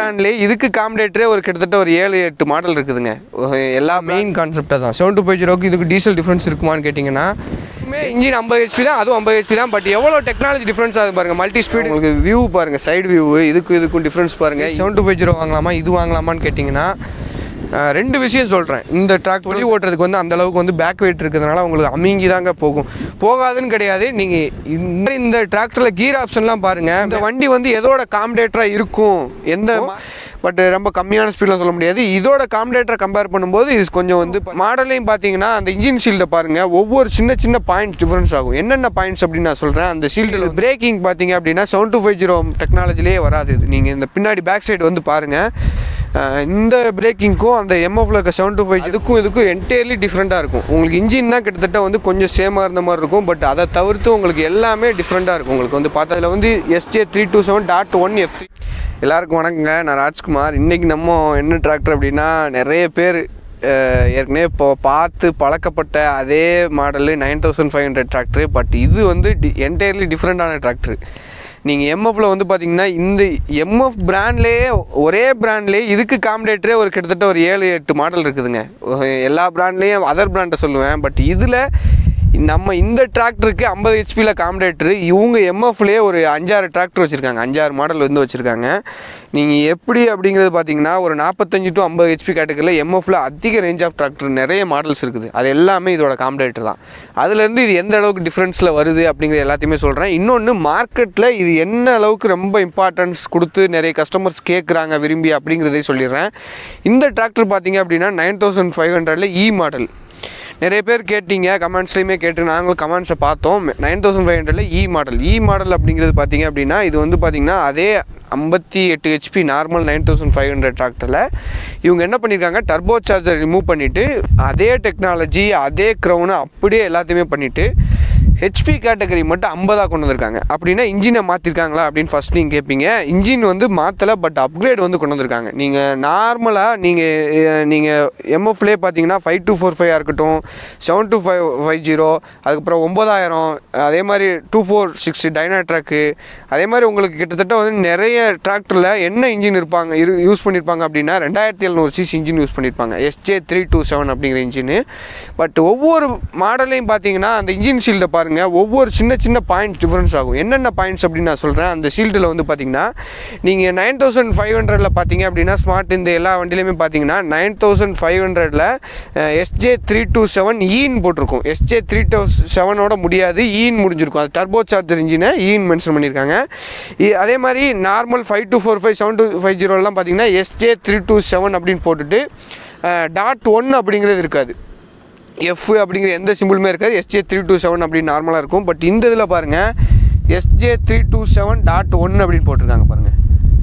பிராண்ட்லேயே இதுக்கு காம்படேட்டரே ஒரு கிட்டத்தட்ட ஒரு ஏழு எட்டு மாடல் இருக்குதுங்க எல்லா மெயின் கான்செப்டாக தான் செவன் டூ ஃபைவ் ஜீரோக்கு இதுக்கு டீசல் டிஃப்ரென்ஸ் இருக்குமான்னு கேட்டிங்கன்னா இன்ஜின் ஐம்பது ஹெச்பி தான் அதுவும் ஐம்பது ஹெச்பி தான் பட் எவ்வளோ டெக்னாலஜி டிஃப்ரென்ஸ் ஆகுது பாருங்க மல்டி ஸ்பீட் உங்களுக்கு வியூ பாருங்க சைடு வியூ இதுக்கு இதுக்கும் டிஃப்ரென்ஸ் பாருங்க செவன் டூ ஃபைவ் ஜீரோ வாங்கலாமா இது வாங்கலாமான்னு கேட்டிங்கன்னா அஹ், ரெண்டு விஷயம் சொல்கிறேன் இந்த ட்ராக் வழி ஓட்டுறதுக்கு வந்து அந்த அளவுக்கு வந்து பேக் வெயிட் இருக்கிறதுனால உங்களுக்கு அமிங்கி தாங்க போகும் போகாதுன்னு கிடையாது நீங்கள் இந்த இந்த டிராக்டரில் கீர் ஆப்ஷன்லாம் பாருங்கள் இந்த வண்டி வந்து எதோட காம்படேட்டராக இருக்கும் எந்த பட் ரொம்ப கம்மியான ஸ்பீடில் சொல்ல முடியாது இதோட காம்படேட்டரை கம்பேர் பண்ணும்போது இது கொஞ்சம் வந்து மாடலையும் பார்த்தீங்கன்னா அந்த இன்ஜின் ஷீல்டை பாருங்கள் ஒவ்வொரு சின்ன சின்ன பாயிண்ட்ஸ் டிஃப்ரென்ஸ் ஆகும் என்னென்ன பாயிண்ட்ஸ் அப்படின்னு நான் சொல்கிறேன் அந்த ஷீல்டில் பிரேக்கிங் பார்த்தீங்க அப்படின்னா செவன் டூ ஃபைவ் ஜீரோ டெக்னாலஜிலேயே வராது இது நீங்கள் இந்த பின்னாடி பேக் சைடு வந்து பாருங்கள் இந்த பிரேக்கிங்க்கும் அந்த எம்எஃப்ல இருக்க செவன் டூ ஃபைவ் இதுக்கும் இதுக்கும் என்டையர்லி டிஃப்ரெண்ட்டாக இருக்கும் உங்களுக்கு இன்ஜின் தான் கிட்டத்தட்ட வந்து கொஞ்சம் சேமாக இருந்த மாதிரி இருக்கும் பட் அதை தவிர்த்து உங்களுக்கு எல்லாமே டிஃப்ரெண்ட்டாக இருக்கும் உங்களுக்கு வந்து பார்த்ததுல வந்து SJ three two seven dot one F three எல்லாருக்கும் வணக்கங்க நான் ராஜ்குமார் இன்றைக்கி நம்ம என்ன டிராக்டர் அப்படின்னா நிறைய பேர் அஹ், ஏற்கனவே இப்போ பார்த்து பழக்கப்பட்ட அதே model nine thousand five hundred tractor but இது வந்து டி என்டையர்லி டிஃப்ரெண்ட்டான டிராக்டர் நீங்கள் எம்எஃப்ல வந்து பார்த்தீங்கன்னா இந்த எம்எஃப் பிராண்ட்லேயே ஒரே பிராண்ட்லேயே இதுக்கு காம்படேட்டரே ஒரு கிட்டத்தட்ட ஒரு ஏழு எட்டு மாடல் இருக்குதுங்க எல்லா பிராண்ட்லேயும் அதர் பிராண்டை சொல்லுவேன் பட் இதில் நம்ம இந்த டிராக்டருக்கு ஐம்பது ஹெச்பியில் காம்படேட்டர் இவங்க எம்எஃப்லேயே ஒரு அஞ்சாறு டிராக்டர் வச்சுருக்காங்க அஞ்சாறு மாடல் வந்து வச்சுருக்காங்க நீங்கள் எப்படி அப்படிங்கிறது பார்த்தீங்கன்னா ஒரு நாற்பத்தஞ்சு டு ஐம்பது ஹெச்பி கேட்டகரியில் எம்எஃப்ல அதிக ரேஞ்ச் ஆஃப் டிராக்டர் நிறைய மாடல்ஸ் இருக்குது அது எல்லாமே இதோட காம்படேட்டர் தான் அதுலேருந்து இது எந்த அளவுக்கு டிஃப்ரென்ஸில் வருது அப்படிங்கிறது எல்லாத்தையுமே சொல்கிறேன் இன்னொன்று மார்க்கெட்டில் இது என்ன அளவுக்கு ரொம்ப இம்பார்ட்டன்ஸ் கொடுத்து நிறைய கஸ்டமர்ஸ் கேட்குறாங்க விரும்பி அப்படிங்கிறதையும் சொல்லிடுறேன் இந்த டிராக்டர் பார்த்தீங்க அப்படின்னா நைன் தௌசண்ட் ஃபைவ் ஹண்ட்ரடில் இ மாடல் நிறைய பேர் கேட்டீங்க கமெண்ட்ஸ்லையுமே கேட்டு நாங்களும் கமெண்ட்ஸை பார்த்தோம் நைன் தௌசண்ட் ஃபைவ் ஹண்ட்ரடில் இ மாடல் இ மாடல் அப்படிங்கிறது பார்த்தீங்க அப்படின்னா இது வந்து பார்த்தீங்கன்னா அதே ஐம்பத்தி எட்டு HP normal nine thousand five hundred டிராக்டரில் இவங்க என்ன பண்ணியிருக்காங்க டர்போ சார்ஜர் ரிமூவ் பண்ணிவிட்டு அதே டெக்னாலஜி அதே க்ரௌனு அப்படியே எல்லாத்தையுமே பண்ணிவிட்டு ஹெச்பி கேட்டகரி மட்டும் ஐம்பதாக கொண்டு வந்திருக்காங்க அப்படின்னா இன்ஜினை மாற்றிருக்காங்களா அப்படின்னு ஃபஸ்ட் நீங்கள் கேட்பீங்க இன்ஜின் வந்து மாற்றலை பட் அப்கிரேட் வந்து கொண்டு வந்திருக்காங்க நீங்கள் நார்மலாக நீங்கள் நீங்கள் எம்எஃப்லேயே பார்த்தீங்கன்னா ஃபைவ் டூ ஃபோர் ஃபைவாக இருக்கட்டும் seven two five five zero அதுக்கப்புறம் ஒம்பதாயிரம் அதே மாதிரி two four six Dynatrack அதே மாதிரி உங்களுக்கு கிட்டத்தட்ட வந்து நிறைய டிராக்டரில் என்ன இன்ஜின் இருப்பாங்க இரு யூஸ் பண்ணியிருப்பாங்க அப்படின்னா ரெண்டாயிரத்தி எழுநூறு சிசி இன்ஜின் யூஸ் பண்ணியிருப்பாங்க எஸ்ஜே த்ரீ டூ செவன் அப்படிங்கிற இன்ஜின் பட் ஒவ்வொரு மாடலையும் பார்த்தீங்கன்னா அந்த இன்ஜின் ஷீல்டை பாருங்கள் ஒவ்வொரு சின்ன சின்ன பாயிண்ட்ஸ் டிஃப்ரென்ஸ் ஆகும் என்னென்ன பாயிண்ட்ஸ் அப்படின்னு நான் சொல்கிறேன் அந்த ஷீல்டில் வந்து பார்த்தீங்கன்னா நீங்கள் நைன் தௌசண்ட் ஃபைவ் ஹண்ட்ரடில் பார்த்தீங்க அப்படின்னா ஸ்மார்ட் இந்த எல்லா வண்டியிலையுமே பார்த்தீங்கன்னா நைன் தௌசண்ட் ஃபைவ் ஹண்ட்ரடில் எஸ்ஜே த்ரீ டூ செவன் ஈன் போட்டிருக்கும் எஸ்ஜே த்ரீ டூ செவனோட முடியாது ஈன் முடிஞ்சிருக்கும் அது டர்போ சார்ஜர் இன்ஜினை ஈன் மென்ஷன் பண்ணியிருக்காங்க இ- அதே மாதிரி normal five two four five seven two five ஜீரோலாம் பார்த்தீங்கன்னா எஸ்ஜே த்ரீ டூ செவன் அப்படின்னு போட்டுட்டு டாட் ஒன் அப்படிங்கிறது இருக்காது எஃப் அப்படிங்கிற எந்த சிம்பிளுமே இருக்காது எஸ்ஜே த்ரீ டூ செவன் அப்படின்னு நார்மலாக இருக்கும் பட் இந்த இதில் பாருங்கள் SJ three two seven dot one அப்படின்னு போட்டிருக்காங்க பாருங்கள்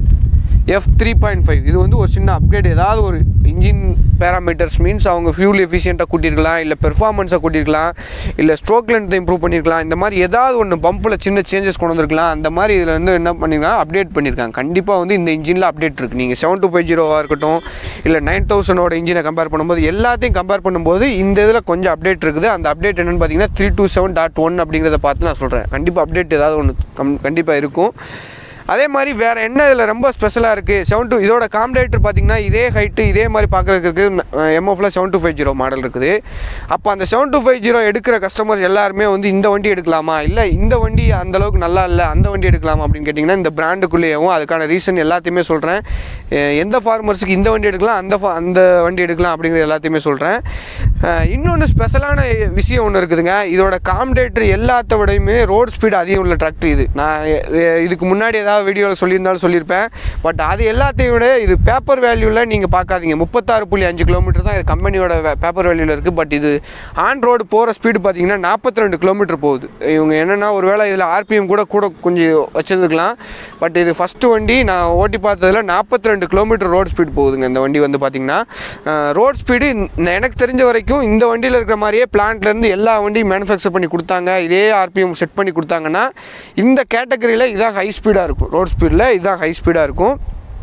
எஃப் த்ரீ பாயிண்ட் ஃபைவ் இது வந்து ஒரு சின்ன அப்டேட் ஏதாவது ஒரு இன்ஜின் பேராமீட்டர்ஸ் மீன்ஸ் அவங்க ஃபியூல் எஃபிஷியண்ட்டாக கூட்டியிருக்கலாம் இல்லை பெர்ஃபார்மன்ஸை கூட்டியிருக்கலாம் இல்லை ஸ்ட்ரோக் லென்த்தை இம்ப்ரூவ் பண்ணியிருக்கலாம் இந்த மாதிரி ஏதாவது ஒன்று பம்பில் சின்ன சேஞ்சஸ் கொண்டு வந்திருக்கலாம் அந்த மாதிரி இதில் வந்து என்ன பண்ணியிருக்காங்க அப்டேட் பண்ணியிருக்காங்க கண்டிப்பாக வந்து இந்த இன்ஜினில் அப்டேட் இருக்குது நீங்கள் செவன் டூ ஃபைவ் ஜீரோவாக இருக்கட்டும் இல்லை நைன் தௌசண்டோட இன்ஜினை கம்பேர் பண்ணும்போது எல்லாத்தையும் கம்பேர் பண்ணும்போது இந்த இதில் கொஞ்சம் அப்டேட் இருக்குது அந்த அப்டேட் என்னென்னு பார்த்தீங்கன்னா three two seven dot one அப்படிங்கிறத பார்த்து நான் சொல்கிறேன் கண்டிப்பாக அப்டேட் ஏதாவது ஒன்று கம் கண்டிப்பாக இருக்கும் அதே மாதிரி வேறு என்ன இதில் ரொம்ப ஸ்பெஷலாக இருக்குது செவன் டூ இதோட காம்படேட்டர் பார்த்தீங்கன்னா இதே ஹைட்டு இதே மாதிரி பார்க்குறதுக்கு இருக்குது எம்எஃப்ல seven two five zero model இருக்குது அப்போ அந்த செவன் டூ ஃபைவ் ஜீரோ எடுக்கிற கஸ்டமர்ஸ் எல்லாருமே வந்து இந்த வண்டி எடுக்கலாமா இல்லை இந்த வண்டி அந்த அளவுக்கு நல்லா இல்லை அந்த வண்டி எடுக்கலாமா அப்படின்னு கேட்டிங்கன்னா இந்த பிராண்டுக்குள்ளேயும் அதுக்கான ரீசன் எல்லாத்தையுமே சொல்கிறேன் எந்த ஃபார்மர்ஸுக்கு இந்த வண்டி எடுக்கலாம் அந்த fa- அந்த வண்டி எடுக்கலாம் அப்படிங்கிற எல்லாத்தையுமே சொல்கிறேன் இன்னொன்று ஸ்பெஷலான விஷயம் ஒன்று இருக்குதுங்க இதோட காம்படேட்டர் எல்லாத்த விடையுமே ரோட் ஸ்பீடு அதிகம் உள்ள டிராக்டர் இது நான் எ- இதுக்கு முன்னாடி ஏதாவது வீடியோவில் சொல்லியிருந்தாலும் சொல்லியிருப்பேன் பட் அது எல்லாத்தையும் விட இது பேப்பர் வேல்யூவில் நீங்கள் பார்க்காதீங்க முப்பத்தாறு புள்ளி அஞ்சு கிலோமீட்டர் தான் இது கம்பெனியோட பேப்பர் வேல்யூவில் இருக்குது பட் இது ஆன் ரோடு போகிற ஸ்பீடு பார்த்தீங்கன்னா நாற்பத்தி ரெண்டு கிலோமீட்டர் போகுது இவங்க என்னென்னா ஒருவேளை இதில் ஆர்பிஎம் கூட கூட கொஞ்சம் வச்சிருந்துக்கலாம் பட் இது ஃபஸ்ட்டு வண்டி நான் ஓட்டி பார்த்ததுல நாற்பத்தி ரெண்டு கிலோமீட்டர் ரோட் ஸ்பீடு போகுதுங்க இந்த வண்டி வந்து பார்த்தீங்கன்னா ரோட் ஸ்பீடு எனக்கு தெரிஞ்ச வரைக்கும் இந்த வண்டியில் இருக்கிற மாதிரியே பிளான்ட்லேருந்து எல்லா வண்டியும் மேனுஃபேக்சர் பண்ணி கொடுத்தாங்க இதே ஆர்பிஎம் செட் பண்ணி கொடுத்தாங்கன்னா இந்த கேட்டகரியில் இதான் ஹை ஸ்பீடாக இருக்கும் ரோட் ஸ்பீடில் இதுதான் ஹை ஸ்பீடாக இருக்கும்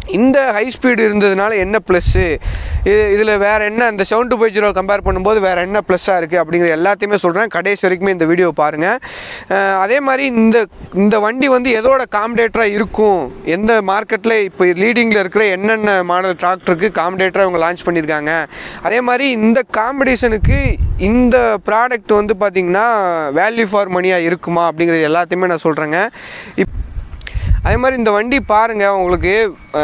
இந்த ஹை ஸ்பீடு இருந்ததுனால என்ன ப்ளஸ்ஸு இது இதில் வேறு என்ன இந்த seven two five zero compare பண்ணும்போது வேறு என்ன ப்ளஸ்ஸாக இருக்குது அப்படிங்கிற எல்லாத்தையுமே சொல்கிறேன் கடைசி வரைக்குமே இந்த வீடியோ பாருங்கள் அஹ் அதே மாதிரி இந்த இந்த வண்டி வந்து எதோட காம்படேட்டராக இருக்கும் எந்த மார்க்கெட்டில் இப்போ லீடிங்கில் இருக்கிற என்னென்ன மாடல் டிராக்டருக்கு காம்படேட்டராக இவங்க லான்ச் பண்ணியிருக்காங்க அதே மாதிரி இந்த காம்படிஷனுக்கு இந்த ப்ராடக்ட் வந்து பார்த்திங்கன்னா வேல்யூ ஃபார் மணியாக இருக்குமா அப்படிங்கிறது எல்லாத்தையுமே நான் சொல்கிறேங்க இப் அதே மாதிரி இந்த வண்டி பாருங்கள் உங்களுக்கு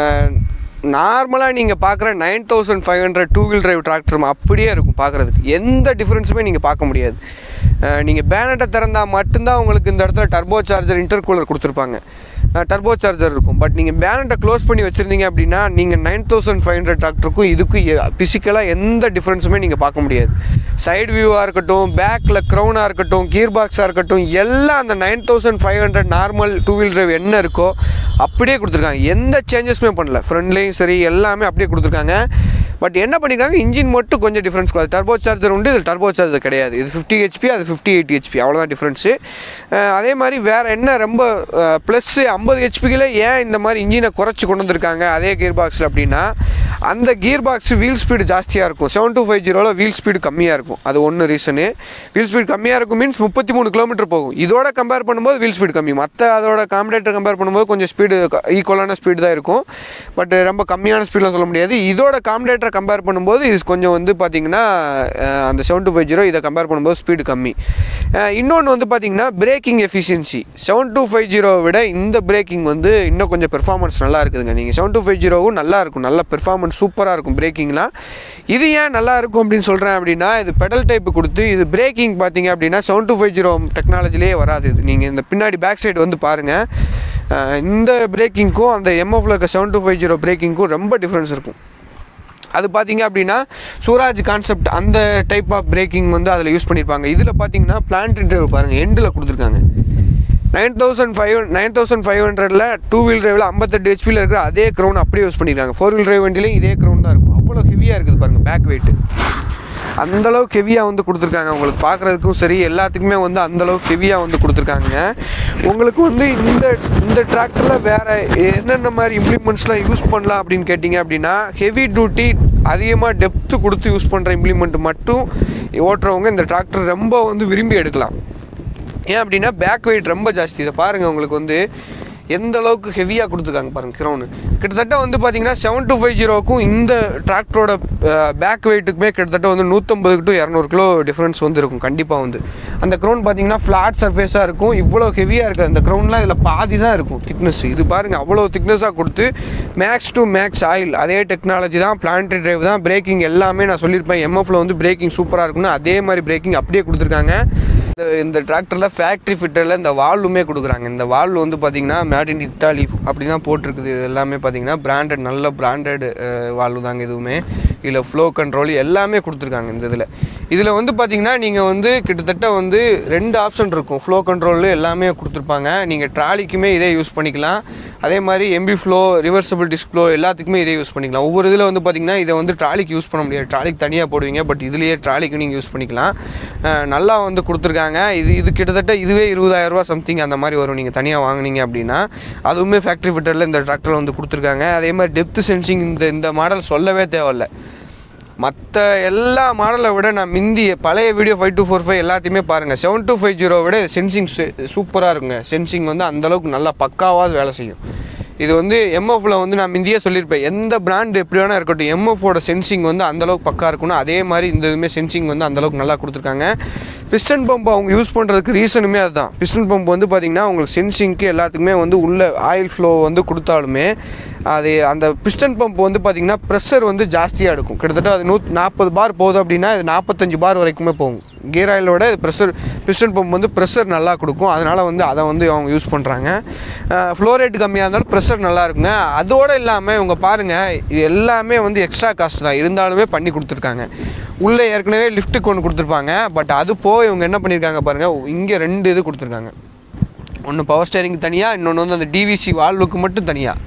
நார்மலாக நீங்கள் பார்க்குற nine thousand five hundred two wheel drive tractor அப்படியே இருக்கும் பார்க்குறதுக்கு எந்த டிஃப்ரென்ஸுமே நீங்கள் பார்க்க முடியாது நீங்கள் பேனட்டை திறந்தால் மட்டும்தான் உங்களுக்கு இந்த இடத்துல டர்போ சார்ஜர் இன்டர்கூலர் கொடுத்துருப்பாங்க டர்போ சார்ஜர் இருக்கும் பட் நீங்கள் பேனட்டை க்ளோஸ் பண்ணி வச்சுருந்தீங்க அப்படின்னா நீங்கள் நைன் தௌசண்ட் ஃபைவ் ஹண்ட்ரட் டிராக்டருக்கும் இதுக்கும் ஃபிசிக்கலாக எந்த டிஃப்ரென்ஸுமே நீங்கள் பார்க்க முடியாது சைடு வியூவாக இருக்கட்டும் பேக்கில் க்ரௌனாக இருக்கட்டும் கீர் பாக்ஸாக இருக்கட்டும் எல்லாம் அந்த nine thousand five hundred normal two wheel drive என்ன இருக்கோ அப்படியே கொடுத்துருக்காங்க எந்த சேஞ்சஸுமே பண்ணல ஃப்ரண்ட்லேயும் சரி எல்லாமே அப்படியே கொடுத்துருக்காங்க பட் என்ன பண்ணியிருக்காங்க இன்ஜின் மட்டும் கொஞ்சம் டிஃப்ரென்ஸ் அது டர்போ சார்ஜர் உண்டு இது டர்போ சார்ஜர் கிடையாது இது ஃபிஃப்டி ஹெச்பி அது ஃபிஃப்டி எயிட் ஹெச்பி அவ்வளோதான் டிஃப்ரென்ஸு அதே மாதிரி வேறு என்ன ரொம்ப ப்ளஸ்ஸு ஐம்பது ஹெச்பிக்கில் ஏன் இந்த மாதிரி இன்ஜினை குறைச்சி கொண்டு வந்திருக்காங்க அதே கியர் பாக்ஸில் அப்படின்னா அந்த கியர் பாக்ஸ் வீல் ஸ்பீடு ஜாஸ்தியாக இருக்கும் செவன் டூ ஃபைவ் ஜீரோவில் வீல் ஸ்பீடு கம்மியாக இருக்கும் அது ஒன்று ரீசனு வீல் ஸ்பீடு கம்மியாக இருக்கும் மீன்ஸ் முப்பத்தி மூணு கிலோமீட்டர் போகும் இதோட கம்பேர் பண்ணும்போது வீல் ஸ்பீடு கம்மி மற்ற அதோட காம்படேட்டர் கம்பேர் பண்ணும்போது கொஞ்சம் ஸ்பீடு ஈக்குவலான ஸ்பீடு தான் இருக்கும் பட் ரொம்ப கம்மியான ஸ்பீடில் சொல்ல முடியாது இதோட காம்படேட்டரை கம்பேர் பண்ணும்போது இது கொஞ்சம் வந்து பார்த்திங்கன்னா அஹ், அந்த செவன் டூ ஃபைவ் ஜீரோ இதை கம்பேர் பண்ணும்போது ஸ்பீடு கம்மி இன்னொன்று வந்து பார்த்திங்கன்னா braking efficiency seven two five ஜீரோவை விட இந்த பிரேக்கிங் வந்து இன்னும் கொஞ்சம் பெர்ஃபார்மன்ஸ் நல்லா இருக்குதுங்க நீங்கள் செவன் டூ ஃபைவ் ஜீரோவும் நல்லா இருக்கும் நல்ல பெர்ஃபார்மன்ஸ் சூப்பராக இருக்கும் பிரேக்கிங்லாம் இது ஏன் நல்லா இருக்கும் அப்படின்னு சொல்கிறேன் அப்படின்னா இது பெடல் டைப்பு கொடுத்து இது பிரேக்கிங் பார்த்தீங்க அப்படின்னா செவன் டூ ஃபைவ் ஜீரோ டெக்னாலஜிலே வராது இது நீங்கள் இந்த பின்னாடி பேக் சைடு வந்து பாருங்கள் இந்த பிரேக்கிங்க்கும் அந்த எம்எஃப்ல இருக்க செவன் டூ ஃபைவ் ஜீரோ பிரேக்கிங்க்கும் ரொம்ப டிஃப்ரென்ஸ் இருக்கும் அது பார்த்தீங்க அப்படின்னா சூராஜ் கான்செப்ட் அந்த டைப் ஆஃப் பிரேக்கிங் வந்து அதில் யூஸ் பண்ணியிருப்பாங்க இதில் பார்த்தீங்கன்னா பிளான்ட் டிரைவ் பாருங்கள் எண்டில் கொடுத்துருக்காங்க nine thousand five nine thousand five ஹண்ட்ரடில் டூ வீல் டிரைவில் ஐம்பத்தெட்டு ஹெச்பியில் இருக்கிற அதே க்ரௌன் அப்படியே யூஸ் பண்ணியிருக்காங்க ஃபோர் வீல் டிரைவ் வண்டிலையும் இதே க்ரௌன் தான் இருக்கும் அவ்வளோ ஹெவியாக இருக்குது பாருங்கள் பேக் வெயிட்டு அந்தளவுக்கு ஹெவியாக வந்து கொடுத்துருக்காங்க உங்களுக்கு பார்க்குறதுக்கும் சரி எல்லாத்துக்குமே வந்து அந்தளவுக்கு ஹெவியாக வந்து கொடுத்துருக்காங்க உங்களுக்கு வந்து இந்த இந்த டிராக்டரில் வேறு என்னென்ன மாதிரி இம்ப்ளிமெண்ட்ஸ்லாம் யூஸ் பண்ணலாம் அப்படின்னு கேட்டிங்க அப்படின்னா ஹெவி டியூட்டி அதிகமாக டெப்த்து கொடுத்து யூஸ் பண்ணுற இம்ப்ளிமெண்ட் மட்டும் ஓட்டுறவங்க இந்த டிராக்டர் ரொம்ப வந்து விரும்பி எடுக்கலாம் ஏன் அப்படின்னா பேக் வெயிட் ரொம்ப ஜாஸ்தி இதை பாருங்கள் உங்களுக்கு வந்து எந்த அளவுக்கு ஹெவியாக கொடுத்துருக்காங்க பாருங்கள் க்ரௌனு கிட்டத்தட்ட வந்து பார்த்தீங்கன்னா செவன் டூ ஃபைவ் ஜீரோக்கும் இந்த டிராக்டரோட பேக் வெயிட்டுக்குமே கிட்டத்தட்ட வந்து நூற்றம்பது டு இரநூறு கிலோ டிஃப்ரென்ஸ் வந்து இருக்கும் கண்டிப்பாக வந்து அந்த க்ரௌன் பார்த்தீங்கன்னா ஃப்ளாட் சர்ஃபேஸாக இருக்கும் இவ்வளோ ஹெவியாக இருக்குது அந்த க்ரௌன்லாம் இதில் பாதி தான் இருக்கும் திக்னஸ் இது பாருங்கள் அவ்வளோ திக்னஸாக கொடுத்து மேக்ஸ் டு மேக்ஸ் ஆயில் அதே டெக்னாலஜி தான் பிளான்டரி டிரைவ் தான் பிரேக்கிங் எல்லாமே நான் சொல்லியிருப்பேன் எம்எஃப்ல வந்து பிரேக்கிங் சூப்பராக இருக்கும்னு அதே மாதிரி பிரேக்கிங் அப்படியே கொடுத்துருக்காங்க இந்த இந்த டிராக்டரில் ஃபேக்ட்ரி ஃபிட்டரில் இந்த வால்வுமே கொடுக்குறாங்க இந்த வால்வு வந்து பார்த்தீங்கன்னா மேட் இன் இத்தாலி அப்படி தான் போட்டிருக்குது இது எல்லாமே பார்த்தீங்கன்னா பிராண்டட் நல்ல பிராண்டட் வால்வு தாங்க இதுவுமே இதில் ஃப்ளோ கண்ட்ரோல் எல்லாமே கொடுத்துருக்காங்க இந்த இதில் இதில் வந்து பார்த்தீங்கன்னா நீங்கள் வந்து கிட்டத்தட்ட வந்து ரெண்டு ஆப்ஷன் இருக்கும் ஃப்ளோ கண்ட்ரோல் எல்லாமே கொடுத்துருப்பாங்க நீங்கள் ட்ராலிக்குமே இதே யூஸ் பண்ணிக்கலாம் அதே மாதிரி எம்பி ஃப்ளோ ரிவர்சபிள் டிஸ்ப்ளோ எல்லாத்துக்குமே இதே யூஸ் பண்ணிக்கலாம் ஒவ்வொரு இதில் வந்து பார்த்தீங்கன்னா இதை வந்து ட்ராலிக்கு யூஸ் பண்ண முடியாது ட்ராலிக்கு தனியாக போடுவீங்க பட் இதுலேயே ட்ராலிக்கு நீங்கள் யூஸ் பண்ணிக்கலாம் அஹ் நல்லா வந்து கொடுத்துருக்காங்க இது இது கிட்டத்தட்ட இதுவே இருபதாயிரரூபா சம்திங் அந்த மாதிரி வரும் நீங்கள் தனியாக வாங்குனீங்க அப்படின்னா அதுவுமே ஃபேக்ட்ரி ஃபிட்டரில் இந்த டிராக்டரில் வந்து கொடுத்துருக்காங்க அதே மாதிரி டெப்த் சென்சிங் இந்த இந்த மாடல் சொல்லவே தேவையில்ல மற்ற எல்லா மாடலை விட நான் மிந்தி பழைய video five two four five எல்லாத்தையுமே பாருங்கள் செவன் டூ ஃபைவ் ஜீரோ விட சென்சிங் சூப்பராக இருக்குங்க சென்சிங் வந்து அந்தளவுக்கு நல்லா பக்காவாக வேலை செய்யும் இது வந்து எம்எஃப்ல வந்து நான் முந்தியே சொல்லியிருப்பேன் எந்த பிராண்ட் எப்படி வேணா இருக்கட்டும் எம்எஃபோட சென்சிங் வந்து அந்தளவுக்கு பக்கா இருக்கணும் அதே மாதிரி இந்த இதுவுமே சென்சிங் வந்து அந்தளவுக்கு நல்லா கொடுத்துருக்காங்க பிஸ்டன் பம்ப் அவங்க யூஸ் பண்ணுறதுக்கு ரீசனுமே அதுதான் பிஸ்டன் பம்ப் வந்து பார்த்திங்கன்னா உங்களுக்கு சென்சிங்க்கு எல்லாத்துக்குமே வந்து உள்ள ஆயில் ஃப்ளோ வந்து கொடுத்தாலுமே அது அந்த பிஸ்டன் பம்ப் வந்து பார்த்திங்கன்னா ப்ரெஷர் வந்து ஜாஸ்தியாக எடுக்கும் கிட்டத்தட்ட அது நூத் நாற்பது பார் போகுது அப்படின்னா இது நாற்பத்தஞ்சு பார் வரைக்குமே போகும் கியர் ஆயிலோட ப்ரெஷர் பிஸ்டன் பம்ப் வந்து ப்ரெஷர் நல்லா கொடுக்கும் அதனால் வந்து அதை வந்து அவங்க யூஸ் பண்ணுறாங்க ஃப்ளோ ரேட் கம்மியாக இருந்தாலும் ப்ரெஷர் நல்லா இருக்குங்க அதோடு இல்லாமல் இவங்க பாருங்கள் இது எல்லாமே வந்து எக்ஸ்ட்ரா காஸ்ட் தான் இருந்தாலுமே பண்ணி கொடுத்துருக்காங்க உள்ளே ஏற்கனவே லிஃப்ட்டுக்கு ஒன்று கொடுத்துருப்பாங்க பட் அது போக இவங்க என்ன பண்ணியிருக்காங்க பாருங்கள் இங்கே ரெண்டு இது கொடுத்துருக்காங்க ஒன்று பவர் ஸ்டேரிங் தனியாக இன்னொன்று வந்து அந்த டிவிசி வால்வுக்கு மட்டும் தனியாக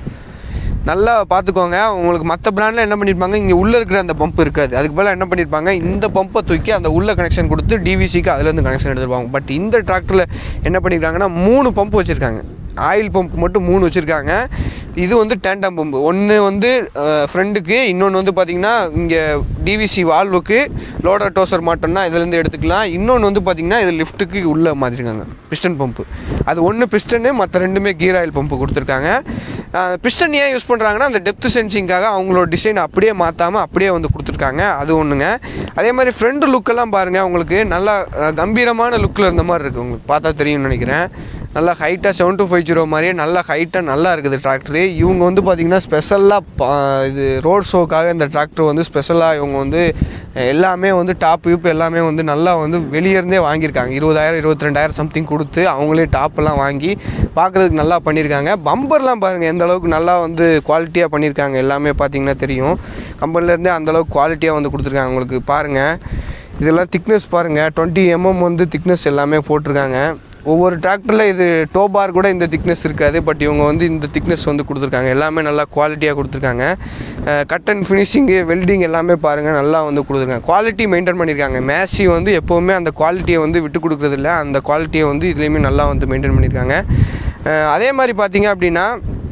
நல்லா பார்த்துக்கோங்க உங்களுக்கு மற்ற பிராண்டில் என்ன பண்ணியிருப்பாங்க இங்கே உள்ளே இருக்கிற அந்த பம்ப் இருக்காது அதுக்கு பதிலாக என்ன பண்ணியிருப்பாங்க இந்த பம்பை தூக்கி அந்த உள்ள கனெக்ஷன் கொடுத்து டிவிசிக்கு அதுலேருந்து கனெக்ஷன் எடுத்துருப்பாங்க பட் இந்த டிராக்டரில் என்ன பண்ணியிருக்காங்கன்னா மூணு பம்ப் வச்சுருக்காங்க ஆயில் பம்ப் மட்டும் மூணு வச்சுருக்காங்க இது வந்து டேண்டம் பம்பு ஒன்று வந்து ஃப்ரண்ட்டுக்கு இன்னொன்று வந்து பார்த்தீங்கன்னா இங்கே டிவிசி வால்வுக்கு லோடர் டோசர் மாட்டோம்னா இதுலேருந்து எடுத்துக்கலாம் இன்னொன்று வந்து பார்த்தீங்கன்னா இது லிஃப்ட்டுக்கு உள்ள மாதிரிருக்காங்க பிஸ்டன் பம்பு அது ஒன்று பிஸ்டனு மற்ற ரெண்டுமே கீர் ஆயில் பம்பு கொடுத்துருக்காங்க பிஸ்டன் ஏன் யூஸ் பண்ணுறாங்கன்னா அந்த டெப்த் சென்சிங்காக அவங்களோட டிசைன் அப்படியே மாற்றாமல் அப்படியே வந்து கொடுத்துருக்காங்க அது ஒன்றுங்க அதே மாதிரி ஃப்ரண்ட் லுக்கெல்லாம் பாருங்கள் உங்களுக்கு நல்லா அஹ், கம்பீரமான லுக்கில் இருந்த மாதிரி இருக்குது உங்களுக்கு பார்த்தா தெரியும்னு நினைக்கிறேன் நல்லா ஹைட்டாக செவன் டூ ஃபைவ் ஜீரோ மாதிரியே நல்லா ஹைட்டாக நல்லா இருக்குது டிராக்டரு இவங்க வந்து பார்த்திங்கன்னா ஸ்பெஷலாக இது ரோட் ஷோக்காக இந்த டிராக்டர் வந்து ஸ்பெஷலாக இவங்க வந்து எல்லாமே வந்து டாப் யூப் எல்லாமே வந்து நல்லா வந்து வெளியே இருந்தே வாங்கியிருக்காங்க இருபதாயிரம் இருபத்தி ரெண்டாயிரம் சம்திங் கொடுத்து அவங்களே டாப்பெல்லாம் வாங்கி பார்க்குறதுக்கு நல்லா பண்ணியிருக்காங்க பம்பர்லாம் பாருங்கள் எந்த அளவுக்கு நல்லா வந்து குவாலிட்டியாக பண்ணியிருக்காங்க எல்லாமே பார்த்தீங்கன்னா தெரியும் கம்பெனிலேருந்தே அந்தளவுக்கு குவாலிட்டியாக வந்து கொடுத்துருக்காங்க உங்களுக்கு பாருங்கள் இதெல்லாம் திக்னஸ் பாருங்கள் டுவெண்ட்டி எம்எம் வந்து திக்னஸ் எல்லாமே போட்டிருக்காங்க ஒவ்வொரு டிராக்டரில் இது டோ பார் கூட இந்த திக்னஸ் இருக்காது பட் இவங்க வந்து இந்த திக்னஸ் வந்து கொடுத்துருக்காங்க எல்லாமே நல்லா குவாலிட்டியாக கொடுத்துருக்காங்க கட் அண்ட் ஃபினிஷிங்கு வெல்டிங் எல்லாமே பாருங்கள் நல்லா வந்து கொடுத்துருக்காங்க குவாலிட்டி மெயின்டைன் பண்ணியிருக்காங்க மேசி வந்து எப்போவுமே அந்த குவாலிட்டியை வந்து விட்டு கொடுக்குறதில்ல அந்த குவாலிட்டியை வந்து இதுலேயுமே நல்லா வந்து மெயின்டைன் பண்ணியிருக்காங்க அஹ் அதே மாதிரி பார்த்தீங்க அப்படின்னா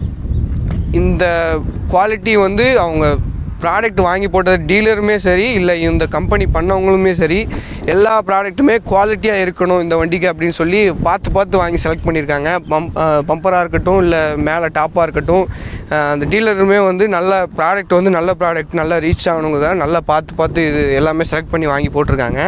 இந்த குவாலிட்டி வந்து அவங்க ப்ராடக்ட் வாங்கி போட்டது டீலருமே சரி இல்லை இந்த கம்பெனி பண்ணவங்களுமே சரி எல்லா ப்ராடக்ட்டுமே குவாலிட்டியாக இருக்கணும் இந்த வண்டிக்கு அப்படின்னு சொல்லி பார்த்து பார்த்து வாங்கி செலக்ட் பண்ணியிருக்காங்க பம்ப் பம்பராக இருக்கட்டும் இல்லை மேலே டாப்பாக இருக்கட்டும் அஹ் அந்த டீலருமே வந்து நல்ல ப்ராடக்ட் வந்து நல்ல ப்ராடக்ட் நல்லா ரீச் ஆகணுங்க நல்லா பார்த்து பார்த்து இது எல்லாமே செலக்ட் பண்ணி வாங்கி போட்டிருக்காங்க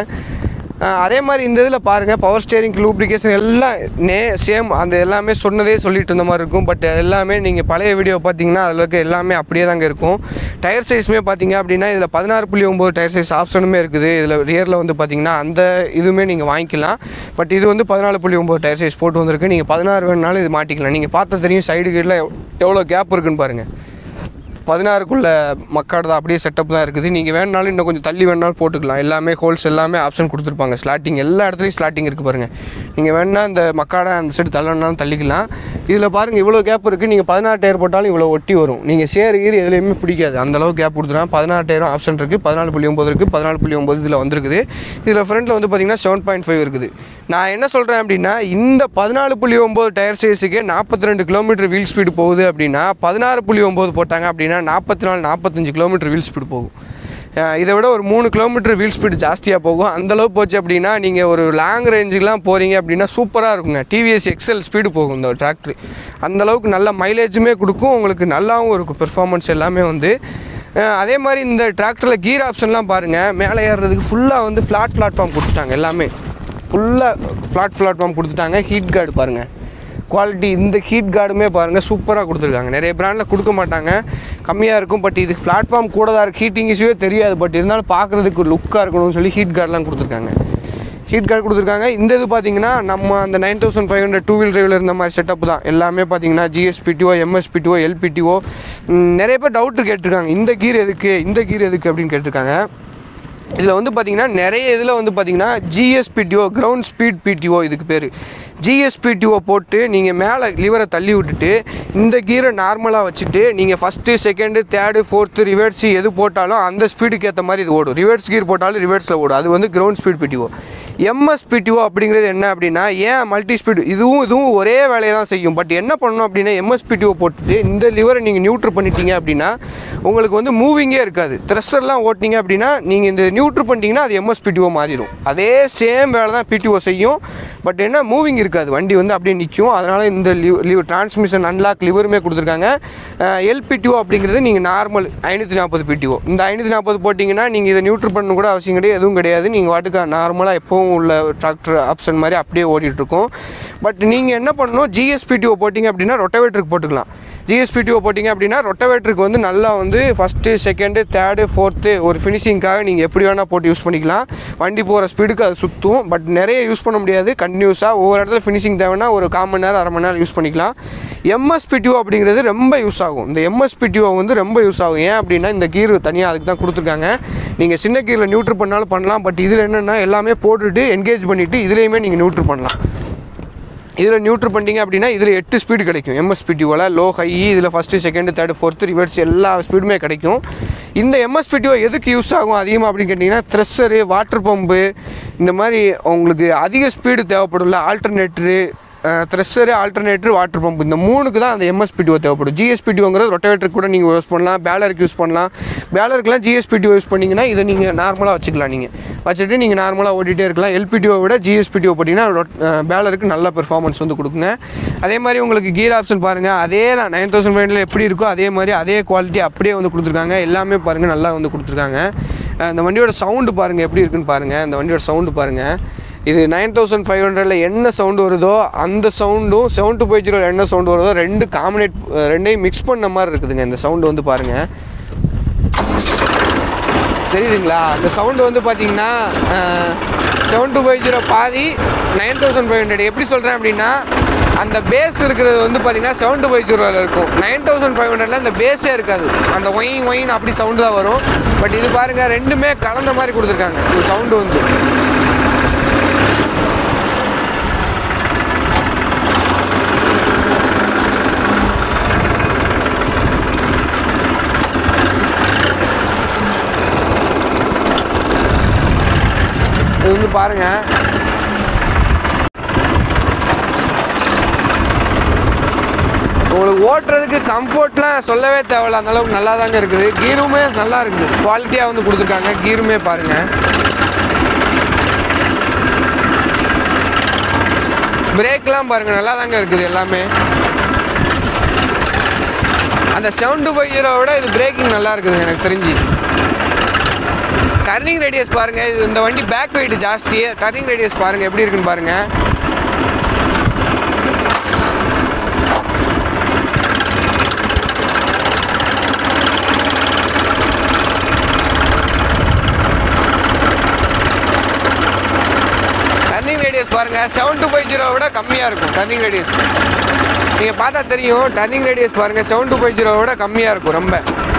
அஹ் அதே மாதிரி இந்த இதில் பாருங்கள் பவர் ஸ்டேரிங் லூப்ரிகேஷன் எல்லாம் நே சேம் அந்த எல்லாமே சொன்னதே சொல்லிட்டு இருந்த மாதிரி இருக்கும் பட் எல்லாமே நீங்கள் பழைய வீடியோ பார்த்தீங்கன்னா அதில் இருக்க எல்லாமே அப்படியே தாங்க இருக்கும் டயர் சைஸுமே பார்த்தீங்க அப்படின்னா இதில் பதினாறு புள்ளி ஒம்பது டயர் சைஸ் ஆப்ஷனுமே இருக்குது இதில் ரியரில் வந்து பார்த்தீங்கன்னா அந்த இதுவுமே நீங்கள் வாங்கிக்கலாம் பட் இது வந்து பதினாலு புள்ளி ஒம்பது டயர் சைஸ் போட்டு வந்திருக்கு நீங்கள் பதினாறு வேணுனாலும் இது மாட்டிக்கலாம் நீங்கள் பார்த்தா தெரியும் சைடு கீழில் எவ்வளோ கேப் இருக்குன்னு பாருங்கள் பதினாறுக்குள்ள மக்காடு தான் அப்படியே செட்டப் தான் இருக்குது நீங்கள் வேணுனாலும் இன்னும் கொஞ்சம் தள்ளி வேணாலும் போட்டுக்கலாம் எல்லாமே ஹோல்ஸ் எல்லாமே ஆப்ஷன் கொடுத்துருப்பாங்க ஸ்லாட்டிங் எல்லா இடத்துலையும் ஸ்லாட்டிங் இருக்குது பாருங்கள் நீங்கள் வேணால் இந்த மக்காடை அந்த சைடு தள்ளனாலும் தள்ளிக்கலாம் இதில் பாருங்கள் இவ்வளோ கேப் இருக்குது நீங்கள் பதினாறு டயர் போட்டாலும் இவ்வளோ ஒட்டி வரும் நீங்கள் சேர் கீர் எதுலேயுமே பிடிக்காது அந்த அளவுக்கு கேப் கொடுத்துருக்காங்க பதினாறு டயரும் ஆப்ஷன் இருக்குது பதினாலு புள்ளி ஒம்பது இருக்குது பதினாலு புள்ளி ஒம்பது இதில் வந்திருக்குது இதில் ஃப்ரண்ட்டில் வந்து பார்த்தீங்கன்னா செவன் பாயிண்ட் ஃபைவ் இருக்குது நான் என்ன சொல்கிறேன் அப்படின்னா இந்த பதினாலு புள்ளி ஒம்பது டயர் சைஸுக்கே நாற்பத்தி ரெண்டு கிலோமீட்டர் வீல் ஸ்பீடு போகுது அப்படின்னா பதினாறு புள்ளி ஒம்பது போட்டாங்க அப்படின்னா நாற்பத்தி நாலு நாற்பத்தஞ்சு கிலோமீட்டர் வீல் ஸ்பீடு போகும் அஹ் இதை விட ஒரு மூணு கிலோமீட்டர் வீல் ஸ்பீடு ஜாஸ்தியாக போகும் அந்தளவு போச்சு அப்படின்னா நீங்கள் ஒரு லாங் ரேஞ்சுக்கெலாம் போகிறீங்க அப்படின்னா சூப்பராக இருக்குங்க டிவிஎஸ் எக்ஸல் ஸ்பீடு போகும் இந்த டிராக்டர் அந்தளவுக்கு நல்ல மைலேஜுமே கொடுக்கும் உங்களுக்கு நல்லாவும் இருக்கும் பெர்ஃபார்மன்ஸ் எல்லாமே வந்து அஹ் அதே மாதிரி இந்த டிராக்டரில் கீர் ஆப்ஷன்லாம் பாருங்கள் மேலே ஏறுறதுக்கு ஃபுல்லாக வந்து ஃப்ளாட் பிளாட்ஃபார்ம் கொடுத்துட்டாங்க எல்லாமே ஃபுல்லாக ஃப்ளாட் பிளாட்ஃபார்ம் கொடுத்துட்டாங்க ஹீட் கார்டு பாருங்கள் குவாலிட்டி இந்த ஹீட் கார்டுமே பாருங்கள் சூப்பராக கொடுத்துருக்காங்க நிறைய பிராண்டில் கொடுக்க மாட்டாங்க கம்மியாக இருக்கும் பட் இது பிளாட்ஃபார்ம் கூட தான் இருக்குது ஹீட்டிங் இஷ்யூவே தெரியாது பட் இருந்தாலும் பார்க்குறதுக்கு லுக்காக இருக்கணும்னு சொல்லி ஹீட் கார்டெலாம் கொடுத்துருக்காங்க ஹீட் கார்டு கொடுத்துருக்காங்க இந்த இது பார்த்தீங்கன்னா நம்ம அந்த nine thousand five hundred two wheel டிரைவில் இருந்த மாதிரி செட்டப் தான் எல்லாமே பார்த்தீங்கன்னா ஜிஎஸ்பிடிஓ எம்எஸ்பிடிஓ எல்பிடிஓ நிறைய பேர் டவுட்டு கேட்டிருக்காங்க இந்த கீர் எதுக்கு இந்த கீர் எதுக்கு அப்படின்னு கேட்டிருக்காங்க இதில் வந்து பார்த்தீங்கன்னா நிறைய இதில் வந்து பார்த்தீங்கன்னா ஜிஎஸ்பிடிஓ கிரவுண்ட் ஸ்பீட் பிடிஓ இதுக்கு பேர் ஜிஎஸ்பிடிஓ போட்டு நீங்கள் மேலே லிவரை தள்ளி விட்டுட்டு இந்த கீரை நார்மலாக வச்சுட்டு நீங்கள் first second third fourth reverse எது போட்டாலும் அந்த ஸ்பீடுக்கு ஏற்ற மாதிரி இது ஓடும் ரிவர்ஸ் கீர் போட்டாலும் ரிவர்ஸில் ஓடும் அது வந்து கிரவுண்ட் ஸ்பீட் பிடிஓ எம்எஸ்பிடிஓ அப்படிங்கிறது என்ன அப்படின்னா ஏன் மல்டி ஸ்பீடு இதுவும் இதுவும் ஒரே வேலையை தான் செய்யும் பட் என்ன பண்ணணும் அப்படின்னா எம்எஸ்பிடிஓ போட்டுட்டு இந்த லிவரை நீங்கள் நியூட்ரு பண்ணிட்டீங்க அப்படின்னா உங்களுக்கு வந்து மூவிங்கே இருக்காது த்ரெஷர்லாம் ஓட்டினீங்க அப்படின்னா நீங்கள் இந்த நியூட்ரு பண்ணிட்டீங்கன்னா அது எம்எஸ்பிடிஓ மாறிடும் அதே சேம் வேலை தான் பிடிஓ செய்யும் பட் என்ன மூவிங் இருக்காது வண்டி வந்து அப்படியே நிற்கும் அதனால் இந்த லிவ் லிவ் டிரான்ஸ்மிஷன் அன்லாக் லிவருமே கொடுத்துருக்காங்க எல்பிடிஓ அப்படிங்கிறது நீங்கள் நார்மல் ஐநூற்றி நாற்பது பிடிஓ இந்த ஐநூற்றி நாற்பது போட்டிங்கன்னா நீங்கள் இதை நியூட்ரு பண்ண கூட அவசியம் கிடையாது எதுவும் கிடையாது நீங்கள் வாட்டுக்கு நார்மலாக எப்போவும் உள்ள டிராக்டர் ஆப்ஷன் மாதிரி அப்படியே ஓடிட்டு இருக்கும் பட் நீங்கள் என்ன பண்ணணும் ஜிஎஸ்பிடிஓ போட்டிங்க அப்படின்னா ரொட்டவேட்டருக்கு போட்டுக்கலாம் ஜிஎஸ்பிடிஓ போட்டிங்க அப்படின்னா ரொட்டவேட்டருக்கு வந்து நல்லா வந்து ஃபஸ்ட்டு செகண்டு தேர்டு ஃபோர்த்து ஒரு ஃபினிஷிங்காக நீங்கள் எப்படி வேணால் போட்டு யூஸ் பண்ணிக்கலாம் வண்டி போகிற ஸ்பீடுக்கு அது சுற்றும் பட் நிறைய யூஸ் பண்ண முடியாது கண்டினியூஸாக ஒவ்வொரு இடத்துல ஃபினிஷிங் தேவைன்னா ஒரு கால் மணி நேரம் அரை மணி நேரம் யூஸ் பண்ணிக்கலாம் எம்எஸ்பிடிஓ அப்படிங்கிறது ரொம்ப யூஸ் ஆகும் இந்த எம்எஸ்பிடிஓ வந்து ரொம்ப யூஸ் ஆகும் ஏன் அப்படின்னா இந்த கீர் தனியாக அதுக்கு தான் கொடுத்துருக்காங்க நீங்கள் சின்ன கீரில் நியூட்ரு பண்ணாலும் பண்ணலாம் பட் இதில் என்னென்னா எல்லாமே போட்டுட்டு என்கேஜ் பண்ணிவிட்டு இதுலேயுமே நீங்கள் நியூட்ரு பண்ணலாம் இதில் நியூட்ரு பண்ணிட்டீங்க அப்படின்னா இதில் எட்டு ஸ்பீடு கிடைக்கும் எம்எஸ்பிடிஓவில் லோ ஹை இதில் first second third fourth reverse எல்லா ஸ்பீடுமே கிடைக்கும் இந்த எம்எஸ்பிடிஓ எதுக்கு யூஸ் ஆகும் அதிகமாக அப்படின்னு கேட்டிங்கன்னா த்ரெஸ்ஸரு வாட்டர் பம்பு இந்த மாதிரி உங்களுக்கு அதிக ஸ்பீடு தேவைப்படும்ல alternator thresher alternator water pump இந்த மூணுக்கு தான் அந்த எம்எஸ்பிடிஓ தேவைப்படும் ஜிஎஸ்பிடிஓங்கிறது ரொட்டவேட்டருக்கு கூட நீங்கள் யூஸ் பண்ணலாம் பேலருக்கு யூஸ் பண்ணலாம் பேலருக்குலாம் ஜிஎஸ்பிடிஓ யூஸ் பண்ணிங்கன்னா இதை நீங்கள் நார்மலாக வச்சுக்கலாம் நீங்கள் வச்சுட்டு நீங்கள் நார்மலாக ஓடிட்டே இருக்கலாம் எல்பிடிஓ விட ஜிஎஸ்பிடிஓ போட்டிங்கன்னா பேலருக்கு நல்ல பெர்ஃபார்மன்ஸ் வந்து கொடுக்குங்க அதே மாதிரி உங்களுக்கு கீர் ஆப்ஷன் பாருங்கள் அதே தான் நைன் தௌசண்ட் ஃபைவ் எப்படி இருக்கோ அதே மாதிரி அதே குவாலிட்டி அப்படியே வந்து கொடுத்துருக்காங்க எல்லாமே பாருங்கள் நல்லா வந்து கொடுத்துருக்காங்க அஹ் இந்த வண்டியோட சவுண்டு பாருங்கள் எப்படி இருக்குன்னு பாருங்கள் இந்த வண்டியோட சவுண்டு பாருங்கள் இது நைன் தௌசண்ட் ஃபைவ் ஹண்ட்ரடில் என்ன சவுண்டு வருதோ அந்த சவுண்டும் செவன் டூ ஃபைவ் ஜீரோ என்ன சவுண்டு வருதோ ரெண்டு காம்பினேட் ரெண்டையும் மிக்ஸ் பண்ண மாதிரி இருக்குதுங்க இந்த சவுண்டு வந்து பாருங்கள் தெரியுதுங்களா இந்த சவுண்டு வந்து பார்த்தீங்கன்னா செவன் டூ ஃபைவ் ஜீரோ பாதி நைன் தௌசண்ட் ஃபைவ் ஹண்ட்ரட் எப்படி சொல்கிறேன் அப்படின்னா அந்த பேஸ் இருக்கிறது வந்து பார்த்தீங்கன்னா செவன் டூ ஃபைவ் ஜீரோவில் இருக்கும் நைன் தௌசண்ட் ஃபைவ் ஹண்ட்ரட்ல அந்த பேஸே இருக்காது அந்த ஒயின் ஒயின் அப்படி சவுண்டு தான் வரும் பட் இது பாருங்கள் ரெண்டுமே கலந்த மாதிரி கொடுத்துருக்காங்க இந்த சவுண்டு வந்து இது வந்து பாருங்க உங்களுக்கு ஓட்டுறதுக்கு கம்ஃபர்ட்லாம் சொல்லவே தேவையில்ல அந்த அளவுக்கு நல்லா தாங்க இருக்குது கீருமே நல்லா இருக்குது குவாலிட்டியாக வந்து கொடுத்துருக்காங்க கீருமே பாருங்க பிரேக்லாம் பாருங்க நல்லா தாங்க இருக்குது எல்லாமே அந்த செவன் டூ ஃபைவ் விட இது பிரேக்கிங் நல்லா இருக்குது எனக்கு தெரிஞ்சு டர்னிங் ரேடியஸ் பாருங்க இது இந்த வண்டி பேக் வெயிட் ஜாஸ்தி டர்னிங் ரேடியஸ் பாருங்க எப்படி இருக்குன்னு பாருங்க டர்னிங் ரேடியஸ் பாருங்க செவன் டூ ஃபைவ் ஜீரோ விட கம்மியாக இருக்கும் டர்னிங் ரேடியஸ் நீங்கள் பார்த்தா தெரியும் டர்னிங் ரேடியஸ் பாருங்க செவன் டூ ஃபைவ் ஜீரோ விட கம்மியாக இருக்கும் ரொம்ப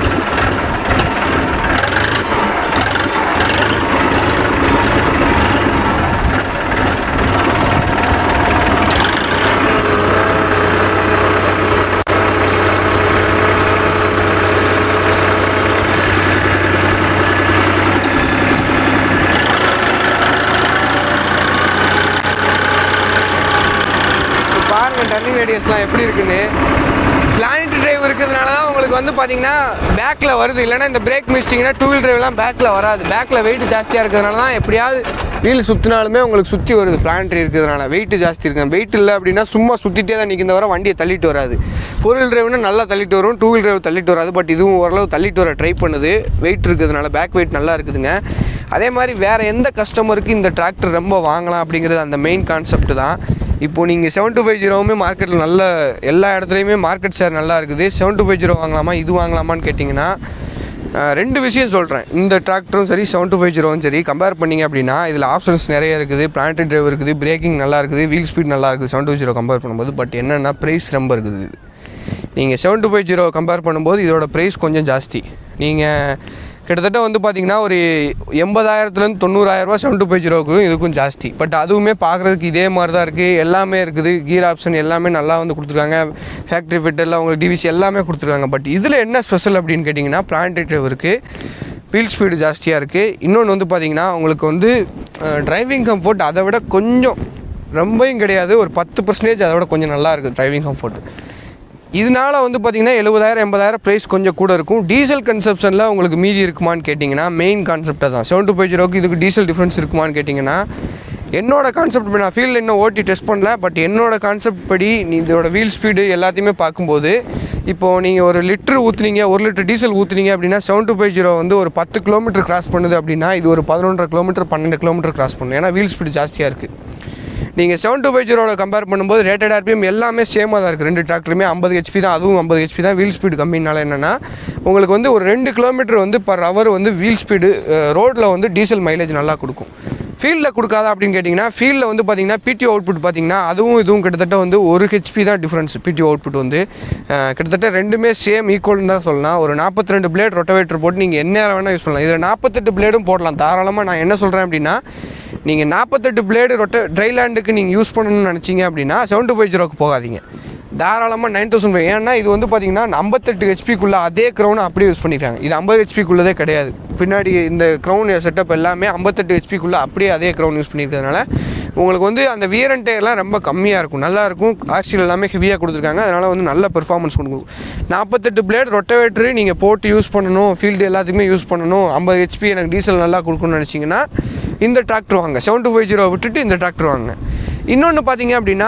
இப்ப பாருங்க டர்னிங் ரேடியஸ்லாம் எப்படி இருக்குன்னு பிளானட் டிரைவ் இருக்கிறதுனால தான் உங்களுக்கு வந்து பார்த்தீங்கன்னா பேக்கில் வருது இல்லைன்னா இந்த பிரேக் மிஸ்டிங்கன்னா டூ வீல் டிரைவ்லாம் பேக்கில் வராது பேக்கில் வெயிட் ஜாஸ்தியாக இருக்கிறதுனால தான் எப்படியாவது வீல் சுற்றினாலுமே உங்களுக்கு சுற்றி வருது பிளானட்ரி இருக்கிறதுனால வெயிட் ஜாஸ்தி இருக்கு வெயிட் இல்லை அப்படின்னா சும்மா சுற்றிட்டே தான் நிற்கிற வர வண்டியை தள்ளிட்டு வராது ஃபோர் வீல் டிரைவ்னா நல்லா தள்ளிட்டு வரும் டூ வீல் டிரைவ் தள்ளிட்டு வராது பட் இதுவும் ஓரளவு தள்ளிட்டு வர ட்ரை பண்ணுது வெயிட் இருக்கிறதுனால பேக் வெயிட் நல்லா இருக்குதுங்க அதே மாதிரி வேறு எந்த கஸ்டமருக்கு இந்த டிராக்டர் ரொம்ப வாங்கலாம் அப்படிங்கிறது அந்த மெயின் கான்செப்ட் தான் இப்போ நீங்கள் செவன் டூ ஃபைவ் ஜீரோவுமே மார்க்கெட்டில் நல்ல எல்லா இடத்துலையுமே மார்க்கெட் ஷேர் நல்லா இருக்குது செவன் டூ ஃபைவ் ஜீரோ வாங்கலாமா இது வாங்கலாமான்னு கேட்டிங்கன்னா அஹ், ரெண்டு விஷயம் சொல்கிறேன் இந்த டிராக்டரும் சரி செவன் டூ ஃபைவ் ஜீரோவும் சரி கம்பேர் பண்ணிங்க அப்படின்னா இதில் ஆப்ஷன்ஸ் நிறைய இருக்குது பிளானட் டிரைவ் இருக்குது பிரேக்கிங் நல்லா இருக்குது வீல் ஸ்பீட் நல்லா இருக்குது செவன் டூ ஜீரோ கம்பேர் பண்ணும்போது பட் என்னென்னா ப்ரைஸ் ரொம்ப இருக்குது இது நீங்கள் seven two five zero compare பண்ணும்போது இதோட ப்ரைஸ் கொஞ்சம் ஜாஸ்தி நீங்கள் கிட்டத்தட்ட வந்து பார்த்தீங்கன்னா ஒரு எண்பதாயிரத்துலேருந்து தொண்ணூறாயிரரூபா செவன் டூ ஃபைவ் ஜீரோக்கும் இதுக்கும் ஜாஸ்தி பட் அதுவுமே பார்க்குறதுக்கு இதே மாதிரி தான் இருக்குது எல்லாமே இருக்குது கீர் ஆப்ஷன் எல்லாமே நல்லா வந்து கொடுத்துருக்காங்க ஃபேக்ட்ரி ஃபிட்டரில் உங்களுக்கு டிவிசி எல்லாமே கொடுத்துருக்காங்க பட் இதில் என்ன ஸ்பெஷல் அப்படின்னு கேட்டிங்கன்னா பிளான்ட் டிரைவ் இருக்குது வீல் ஸ்பீடு ஜாஸ்தியாக இருக்குது இன்னொன்று வந்து பார்த்தீங்கன்னா உங்களுக்கு வந்து டிரைவிங் கம்ஃபர்ட் அதை விட கொஞ்சம் ரொம்பவும் கிடையாது ஒரு பத்து பர்சன்டேஜ் அதை விட கொஞ்சம் நல்லா இருக்குது டிரைவிங் கம்ஃபர்ட் இதனால வந்து பார்த்தீங்கன்னா எழுபதாயிரம் எண்பதாயிரம் ப்ரைஸ் கொஞ்சம் கூட இருக்கும் டீசல் கன்சப்ஷனில் உங்களுக்கு மீதி இருக்குமான்னு கேட்டிங்கன்னா மெயின் கான்செப்டாக தான் செவன் டூ ஃபைவ் ஜீரோக்கு இதுக்கு டீசல் டிஃப்ரென்ஸ் இருக்குமான்னு கேட்டிங்கன்னா என்னோட கான்செப்ட் நான் ஃபீல்டில் இன்னும் ஓட்டி டெஸ்ட் பண்ணல பட் என்னோட கான்செப்ட் படி நீ இதோட வீல் ஸ்பீடு எல்லாத்தையுமே பார்க்கும்போது இப்போது நீங்கள் ஒரு லிட்டர் ஊற்றுனீங்க ஒரு லிட்டர் டீசல் ஊற்றுனீங்க அப்படின்னா செவன் டூ ஃபைவ் ஜீரோ வந்து ஒரு பத்து கிலோமீட்டர் கிராஸ் பண்ணுது அப்படின்னா இது ஒரு பதினொன்றரை கிலோமீட்டர் பன்னெண்டு கிலோமீட்டர் கிராஸ் பண்ணும் ஏன்னா வீல் ஸ்பீடு ஜாஸ்தியாக இருக்குது நீங்கள் செவன் டூ ஃபைவ் ஜீரோட கம்பேர் பண்ணும்போது ரேட்டட் ஆர்பிஎம் எல்லாமே சேமாக தான் இருக்குது ரெண்டு டிராக்டருமே ஐம்பது ஹெச்பி தான் அதுவும் ஐம்பது ஹெச்பி தான் வீல் ஸ்பீடு கம்மினால என்னென்னா உங்களுக்கு வந்து ஒரு ரெண்டு கிலோமீட்டர் வந்து பர் ஹவர் வந்து வீல் ஸ்பீடு ரோட்டில் வந்து டீசல் மைலேஜ் நல்லா கொடுக்கும் ஃபீல்டில் கொடுக்காதா அப்படின்னு கேட்டிங்கன்னா ஃபீல்டில் வந்து பார்த்தீங்கன்னா பிடி அவுட்புட் பார்த்தீங்கன்னா அதுவும் இதுவும் கிட்டத்தட்ட வந்து ஒரு ஹெச்பி தான் டிஃப்ரென்ஸ் பிடி அவுட்புட் வந்து அஹ், கிட்டத்தட்ட ரெண்டுமே சேம் ஈக்குவல்னு தான் சொல்லலாம் ஒரு நாற்பத்தி ரெண்டு பிளேட் ரொட்டவேட்டர் போட்டு நீங்கள் என்ன நேரம் வேணால் யூஸ் பண்ணலாம் இதில் நாற்பத்தெட்டு பிளேடும் போடலாம் தாராளமாக நான் என்ன சொல்கிறேன் அப்படின்னா நீங்கள் நாற்பத்தெட்டு பிளேடு ரொட்ட ட்ரைலேண்டுக்கு நீங்கள் யூஸ் பண்ணணும்னு நினச்சிங்க அப்படின்னா செவன் டூ ஃபைவ் ஜீரோக்கு போகாதீங்க தாராளமாக நைன் தௌசண்ட் ஃபைவ் ஏன்னா இது வந்து பார்த்தீங்கன்னா ஐம்பத்தெட்டு ஹெச்பிக்குள்ளே அதே க்ரௌனை அப்படியே யூஸ் பண்ணியிருக்காங்க இது ஐம்பது ஹெச்பிக்குள்ளதே கிடையாது பின்னாடி இந்த க்ரௌன் செட்டப் எல்லாமே ஐம்பத்தெட்டு ஹெச்பிக்குள்ளே அப்படியே அதே க்ரௌன் யூஸ் பண்ணியிருக்கிறதுனால உங்களுக்கு வந்து அந்த வியர் அண்ட் டயர்லாம் ரொம்ப கம்மியாக இருக்கும் நல்லா இருக்கும் ஆக்சில் எல்லாமே ஹெவியாக கொடுத்துருக்காங்க அதனால் வந்து நல்ல பெர்ஃபார்மன்ஸ் கொடுக்கும் நாற்பத்தெட்டு பிளேட் ரொட்டவேட்ரு நீங்கள் போட்டு யூஸ் பண்ணணும் ஃபீல்டு எல்லாத்துக்குமே யூஸ் பண்ணணும் ஐம்பது ஹெச்பி எனக்கு டீசல் நல்லா கொடுக்கணும்னு நினச்சிங்கன்னா இந்த டிராக்டர் வாங்க செவன் டூ ஃபைவ் ஜீரோ விட்டுட்டு இந்த டிராக்டர் வாங்க இன்னொன்று பார்த்தீங்க அப்படின்னா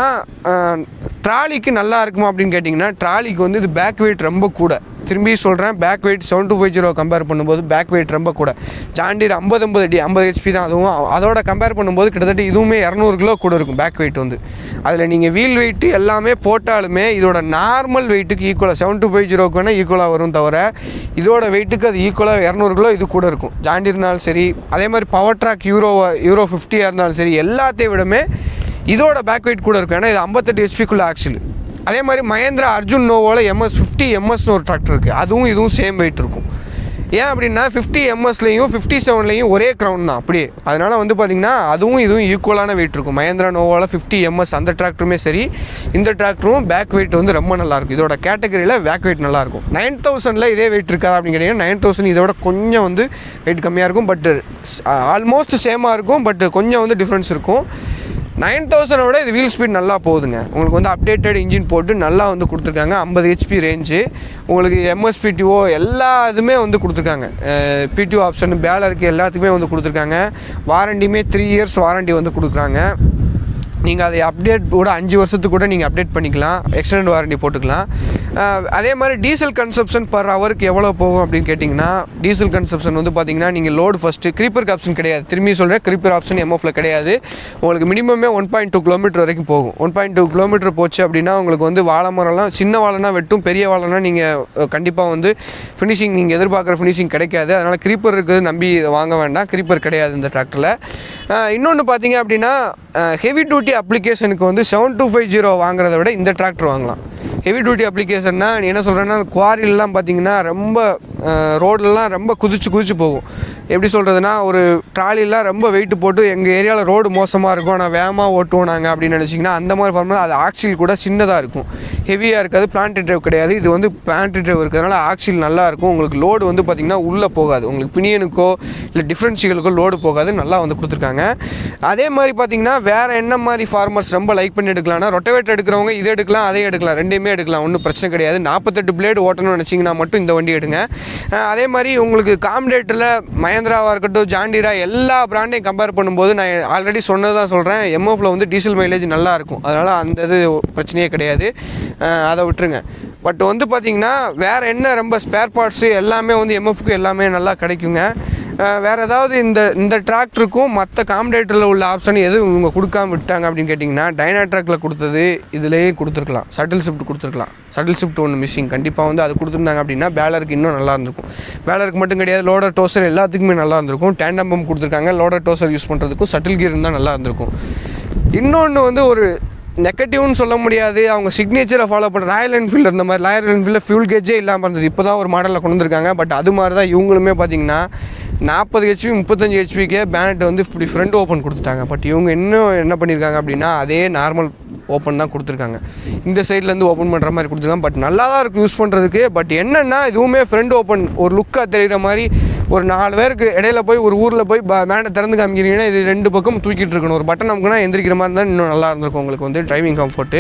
ட்ராலிக்கு நல்லா இருக்குமா அப்படின்னு கேட்டிங்கன்னா ட்ராலிக்கு வந்து இது பேக் வெயிட் ரொம்ப கூட திரும்பி சொல்கிறேன் back weight seven two five zero compare பண்ணும்போது பேக் வெயிட் ரொம்ப கூட ஜாண்டியர் ஐம்பது ஐம்பது அடி ஐம்பது ஹெச்பி தான் அதுவும் அதோட கம்பேர் பண்ணும்போது கிட்டத்தட்ட இதுவுமே இரநூறு கிலோ கூட இருக்கும் பேக் வெயிட் வந்து அதில் நீங்கள் வீல் வெயிட்டு எல்லாமே போட்டாலுமே இதோட நார்மல் வெயிட்டுக்கு ஈக்குவலாக செவன் டூ ஃபைவ் ஜீரோக்கு வேணால் ஈக்குவலாக வரும் தவிர இதோட வெயிட்டுக்கு அது ஈக்குவலாக இரநூறு கிலோ இது கூட இருக்கும் ஜாண்டியர்னாலும் சரி அதே மாதிரி பவர் ட்ராக் யூரோ யூரோ ஃபிஃப்டியாக இருந்தாலும் சரி எல்லாத்தையும் விடமே இதோட பேக் வெயிட் கூட இருக்கும் ஏன்னா இது ஐம்பத்தெட்டு ஹெச்பிக்குள்ள ஆக்சுவலி அதே மாதிரி மகேந்திரா அர்ஜுன் நோவோவில் எம்எஸ் ஃபிஃப்டி எம்எஸ்னு ஒரு டிராக்டர் இருக்குது அதுவும் இதுவும் சேம் வெயிட் இருக்கும் ஏன் அப்படின்னா ஃபிஃப்டி எம்எஸ்லையும் ஃபிஃப்டி செவன்லையும் ஒரே க்ரௌண்ட் தான் அப்படியே அதனால் வந்து பார்த்திங்கன்னா அதுவும் இதுவும் ஈக்குவலான வெயிட் இருக்கும் மகேந்திரா நோவாவில் ஃபிஃப்டி எம்எஸ் அந்த டிராக்டருமே சரி இந்த டிராக்டரும் பேக் வெயிட் வந்து ரொம்ப நல்லாயிருக்கும் இதோட கேட்டகரியில் பேக் வெயிட் நல்லாயிருக்கும் நைன் தௌசண்டில் இதே வெயிட் இருக்காது அப்படின்னு கேட்டிங்கன்னா நைன் தௌசண்ட் இதோட கொஞ்சம் வந்து வெயிட் கம்மியாக இருக்கும் பட் ஆல்மோஸ்ட் சேமாக இருக்கும் பட் கொஞ்சம் வந்து டிஃப்ரென்ஸ் இருக்கும் நைன் தௌசண்டை விட இது வீல் ஸ்பீட் நல்லா போகுதுங்க உங்களுக்கு வந்து அப்டேட்டட் இன்ஜின் போட்டு நல்லா வந்து கொடுத்துருக்காங்க ஐம்பது ஹெச்பி ரேஞ்சு உங்களுக்கு எம்எஸ்பிடிஓ எல்லா இதுவுமே வந்து கொடுத்துருக்காங்க பிடிஓ ஆப்ஷன் பேலருக்கு எல்லாத்துக்குமே வந்து கொடுத்துருக்காங்க வாரண்டியுமே த்ரீ இயர்ஸ் வாரண்டி வந்து கொடுக்குறாங்க நீங்கள் அதை அப்டேட் கூட அஞ்சு வருஷத்துக்கு கூட நீங்கள் அப்டேட் பண்ணிக்கலாம் எக்ஸ்டெண்ட் வாரண்டி போட்டுக்கலாம் அஹ் அதே மாதிரி டீசல் கன்சப்ஷன் பர் ஹவருக்கு எவ்வளோ போகும் அப்படின்னு கேட்டிங்கன்னா டீசல் கன்சப்ஷன் வந்து பார்த்தீங்கன்னா நீங்கள் லோடு ஃபஸ்ட்டு க்ரீப்பர் ஆப்ஷன் கிடையாது திரும்பி சொல்கிறேன் க்ரீப்பர் ஆப்ஷன் எம்எஃப்ல கிடையாது உங்களுக்கு மினிமமே ஒன் பாயிண்ட் டூ கிலோமீட்டர் வரைக்கும் போகும் ஒன் பாயிண்ட் டூ கிலோமீட்டர் போச்சு அப்படின்னா உங்களுக்கு வந்து வாழை மரம்லாம் சின்ன வாழைனா வெட்டும் பெரிய வாழைனா நீங்கள் கண்டிப்பாக வந்து ஃபினிஷிங் நீங்கள் எதிர்பார்க்குற ஃபினிஷிங் கிடைக்காது அதனால் க்ரீப்பர் இருக்குது நம்பி இதை வாங்க வேண்டாம் க்ரீப்பர் கிடையாது இந்த டிராக்டரில் இன்னொன்று பார்த்தீங்க அப்படின்னா ஹெவி டியூட்டி அப்ளிகேஷனுக்கு வந்து செவன் டூ ஃபைவ் ஜீரோ வாங்குறத விட இந்த டிராக்டர் வாங்கலாம் ஹெவி டியூட்டி அப்ளிகேஷன்னா நீ என்ன சொல்கிறேன்னா குவாரிலலாம் பார்த்தீங்கன்னா ரொம்ப ரோட்லலாம் ரொம்ப குதிச்சு குதிச்சு போகும் எப்படி சொல்கிறதுனா ஒரு ட்ராலிலாம் ரொம்ப வெயிட் போட்டு எங்கள் ஏரியாவில் ரோடு மோசமாக இருக்கும் ஆனால் வேகமாக ஓட்டுவோம் நாங்கள் அப்படின்னு நினச்சிங்கன்னா அந்த மாதிரி ஃபார்மில் அது ஆக்சில் கூட சின்னதாக இருக்கும் ஹெவியாக இருக்காது பிளான்ட் ட்ரைவ் கிடையாது இது வந்து பிளான்ட் ட்ரைவ் இருக்கிறதுனால ஆக்சில் நல்லா இருக்கும் உங்களுக்கு லோடு வந்து பார்த்திங்கன்னா உள்ளே போகாது உங்களுக்கு பினியனுக்கோ இல்லை டிஃப்ரென்ஷியலுக்கோ லோடு போகாது நல்லா வந்து கொடுத்துருக்காங்க அதே மாதிரி பார்த்தீங்கன்னா வேறு என்ன மாதிரி ஃபார்மர்ஸ் ரொம்ப லைக் பண்ணி எடுக்கலாம்னா ரொட்டவேட்டர் எடுக்கிறவங்க இதை எடுக்கலாம் அதே எடுக்கலாம் ரெண்டையுமே எடுக்கலாம் ஒன்றும் பிரச்சனை கிடையாது நாற்பத்தெட்டு பிளேடு ஓட்டணும்னு நினச்சிங்கன்னா மட்டும் இந்த வண்டி எடுங்க அஹ் அதே மாதிரி உங்களுக்கு காம்டேட்டரில் மகேந்திராவாக இருக்கட்டும் ஜாண்டிரா எல்லா பிராண்டையும் கம்பேர் பண்ணும்போது நான் ஆல்ரெடி சொன்னது தான் சொல்கிறேன் எம்எஃப்ல வந்து டீசல் மைலேஜ் நல்லா இருக்கும் அதனால் அந்த இது பிரச்சனையே கிடையாது அஹ் அதை விட்டுருங்க பட் வந்து பார்த்தீங்கன்னா வேறு என்ன ரொம்ப ஸ்பேர் பார்ட்ஸு எல்லாமே வந்து எம்எஃப்க்கு எல்லாமே நல்லா கிடைக்குங்க அஹ் வேற ஏதாவது இந்த இந்த டிராக்டருக்கும் மற்ற காம்படேட்டரில் உள்ள ஆப்ஷன் எதுவும் இவங்க கொடுக்காம விட்டாங்க அப்படின்னு கேட்டிங்கன்னா டைனாட்ராக்ல கொடுத்தது இதுலேயே கொடுத்துருக்கலாம் சட்டில் ஷிஃப்ட் கொடுத்துருக்கலாம் சட்டில் ஷிஃப்ட் ஒன்று மிஸ்ஸிங் கண்டிப்பாக வந்து அது கொடுத்துருந்தாங்க அப்படின்னா பேலருக்கு இன்னும் நல்லா இருந்திருக்கும் பேலருக்கு மட்டும் கிடையாது லோடர் டோசர் எல்லாத்துக்குமே நல்லா இருந்திருக்கும் டேண்டம் பம்ப் கொடுத்துருக்காங்க லோடர் டோசர் யூஸ் பண்ணுறதுக்கும் சட்டில் கியர் இருந்தால் நல்லா இருந்திருக்கும் இன்னொன்று வந்து ஒரு நெகட்டிவ்னு சொல்ல முடியாது அவங்க சிக்னேச்சரை ஃபாலோ பண்ணுற ராயல் என்ஃபீல்டு இந்த மாதிரி ராயல் என்ஃபீல்டில் ஃபியூல் கேஜே இல்லாமல் இருந்தது இப்போ தான் ஒரு மாடலில் கொண்டு வந்திருக்காங்க பட் அது மாதிரி தான் இவங்களுமே பார்த்தீங்கன்னா நாற்பது ஹெச்பி முப்பத்தஞ்சு ஹெச்பிக்கே பேனட் வந்து இப்படி ஃப்ரண்ட் ஓப்பன் கொடுத்துட்டாங்க பட் இவங்க இன்னும் என்ன பண்ணியிருக்காங்க அப்படின்னா அதே நார்மல் ஓப்பன் தான் கொடுத்துருக்காங்க இந்த சைட்லேருந்து ஓப்பன் பண்ணுற மாதிரி கொடுத்துருக்காங்க பட் நல்லா தான் இருக்குது யூஸ் பண்ணுறதுக்கு பட் என்னென்னா இதுவுமே ஃப்ரண்ட் ஓப்பன் ஒரு லுக்காக தெரிகிற மாதிரி ஒரு நாலு பேருக்கு இடையில போய் ஒரு ஊரில் போய் மேடை திறந்து காமிக்கிறீங்கன்னா இது ரெண்டு பக்கம் தூக்கிட்டு இருக்கணும் ஒரு பட்டன் நமக்குனா எந்திரிக்கிற மாதிரி இருந்தால் இன்னும் நல்லா இருந்திருக்கும் உங்களுக்கு வந்து டிரைவிங் கம்ஃபர்ட்டு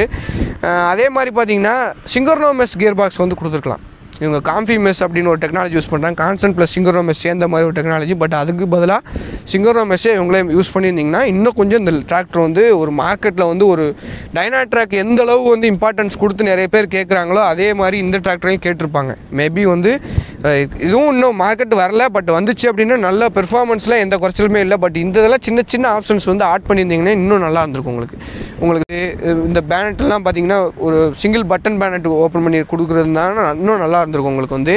அதே மாதிரி பார்த்தீங்கன்னா சிங்கர்னோமெஸ் கியர் பாக்ஸ் வந்து கொடுத்துருக்கலாம் இவங்க காம்ஃபி மெஸ் அப்படின்னு ஒரு டெக்னாலஜி யூஸ் பண்ணுறாங்க கான்சன்ட் ப்ளஸ் சிங்கரோ மெஸ் சேர்ந்த மாதிரி ஒரு டெக்னாலஜி பட் அதுக்கு பதிலாக சிங்கரோ மெஸ்ஸே இவங்களே யூஸ் பண்ணியிருந்தீங்கன்னா இன்னும் கொஞ்சம் இந்த டிராக்டர் வந்து ஒரு மார்க்கெட்டில் வந்து ஒரு டைனா ட்ராக் எந்த அளவு வந்து இம்பார்ட்டன்ஸ் கொடுத்து நிறைய பேர் கேட்குறாங்களோ அதே மாதிரி இந்த டிராக்டரையும் கேட்டிருப்பாங்க மேபி வந்து அஹ், இதுவும் இன்னும் மார்க்கெட் வரல பட் வந்துச்சு அப்படின்னா நல்ல பெர்ஃபார்மன்ஸில் எந்த குறைச்சலுமே இல்லை பட் இந்த இதெல்லாம் சின்ன சின்ன ஆப்ஷன்ஸ் வந்து ஆட் பண்ணியிருந்தீங்கன்னா இன்னும் நல்லா இருந்திருக்கும் உங்களுக்கு உங்களுக்கு அஹ், இந்த பேனட்லாம் பார்த்தீங்கன்னா ஒரு சிங்கிள் பட்டன் பேனட் ஓப்பன் பண்ணி கொடுக்குறதுனால இன்னும் நல்லா இருந்திருக்கும் உங்களுக்கு வந்து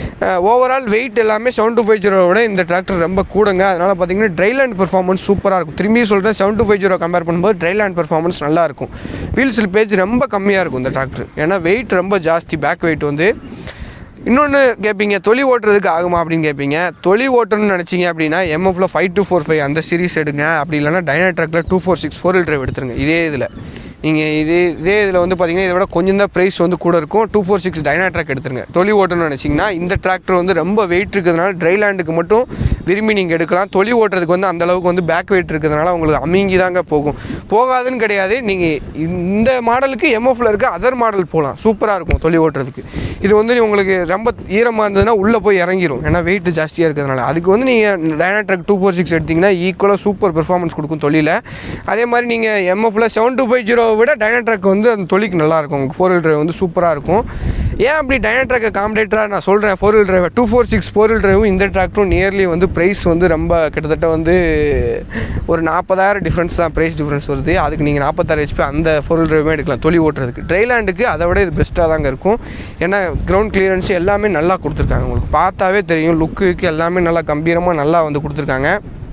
ஓவரால் வெயிட் எல்லாமே செவன் டூ ஃபைவ் ஜீரோவோட இந்த டிராக்டர் ரொம்ப கூடங்க அதனால் பார்த்தீங்கன்னா ட்ரைலேண்ட் பெர்ஃபார்மன்ஸ் சூப்பராக இருக்கும் திரும்பி சொல்கிறேன் seven two five zero compare பண்ணும்போது ட்ரைலேண்ட் பெர்ஃபார்மன்ஸ் நல்லா இருக்கும் வீல் ஸ்லிப்பேஜ் ரொம்ப கம்மியாக இருக்கும் இந்த டிராக்டர் ஏன்னா வெயிட் ரொம்ப ஜாஸ்தி பேக் வெயிட் வந்து இன்னொன்று கேட்பீங்க தொலி ஓட்டுறதுக்கு ஆகுமா அப்படின்னு கேட்பீங்க தொலி ஓட்டணும்னு நினச்சிங்க அப்படின்னா எம்எஃப்ல ஃபைவ் டூ ஃபோர் ஃபைவ் அந்த சீரிஸ் எடுங்க அப்படி இல்லைன்னா டைனா ட்ராக்ல two four six four drive எடுத்துருங்க இதே இதில் நீங்கள் இதே இதே இதில் வந்து பார்த்தீங்கன்னா இதை விட கொஞ்சம் தான் ப்ரைஸ் வந்து கூட இருக்கும் two four six Dynatrack எடுத்துருங்க தொலி ஓட்டணும்னு நினச்சிங்கன்னா இந்த டிராக்டர் வந்து ரொம்ப வெயிட் இருக்கிறதுனால ட்ரை லேண்டுக்கு மட்டும் விரும்பி நீங்கள் எடுக்கலாம் தொலி ஓட்டுறதுக்கு வந்து அந்த அளவுக்கு வந்து பேக் வெயிட் இருக்கிறதுனால உங்களுக்கு அமுங்கி தாங்க போகும் போகாதுன்னு கிடையாது நீங்கள் இந்த மாடலுக்கு எம்எஃப்ல இருக்க அதர் மாடல் போகலாம் சூப்பராக இருக்கும் தொலி ஓட்டுறதுக்கு இது வந்து உங்களுக்கு ரொம்ப ஈரமாக இருந்ததுன்னா உள்ளே போய் இறங்கிரும் ஏன்னா வெயிட் ஜாஸ்தியாக இருக்கிறதுனால அதுக்கு வந்து நீங்கள் Dynatrack two four six எடுத்திங்கன்னா ஈக்குவலாக சூப்பர் பெர்ஃபார்மன்ஸ் கொடுக்கும் தொழில அதே மாதிரி நீங்கள் எம்எஃப்ல செவன் டூ ஃபைவ் ஜீரோவை விட டைனா ட்ராக் வந்து அந்த தொழிக்கு நல்லா இருக்கும் உங்களுக்கு ஃபோர் வீல் டிரைவ் வந்து சூப்பராக இருக்கும் ஏன் அப்படி டைனா ட்ராக்கை காம்படேட்டராக நான் சொல்கிறேன் four wheel drive two four six four wheel டிரைவும் இந்த டிராக்டரும் நியர்லி வந்து ப்ரைஸ் வந்து ரொம்ப கிட்டத்தட்ட வந்து ஒரு நாற்பதாயிரம் டிஃப்ரென்ஸ் தான் ப்ரைஸ் டிஃப்ரென்ஸ் வருது அதுக்கு நீங்கள் நாற்பத்தாறு ஹெச்பி அந்த ஃபோர் வீல் டிரைவுமே எடுக்கலாம் தொலி ஓட்டுறதுக்கு ட்ரைலாண்டுக்கு அதை விட இது பெஸ்ட்டாக தாங்க இருக்கும் ஏன்னா கிரவுண்ட் கிளியரன்ஸ் எல்லாமே நல்லா கொடுத்துருக்காங்க உங்களுக்கு பார்த்தாவே தெரியும் லுக்குக்கு எல்லாமே நல்லா கம்பீரமாக நல்லா வந்து கொடுத்துருக்காங்க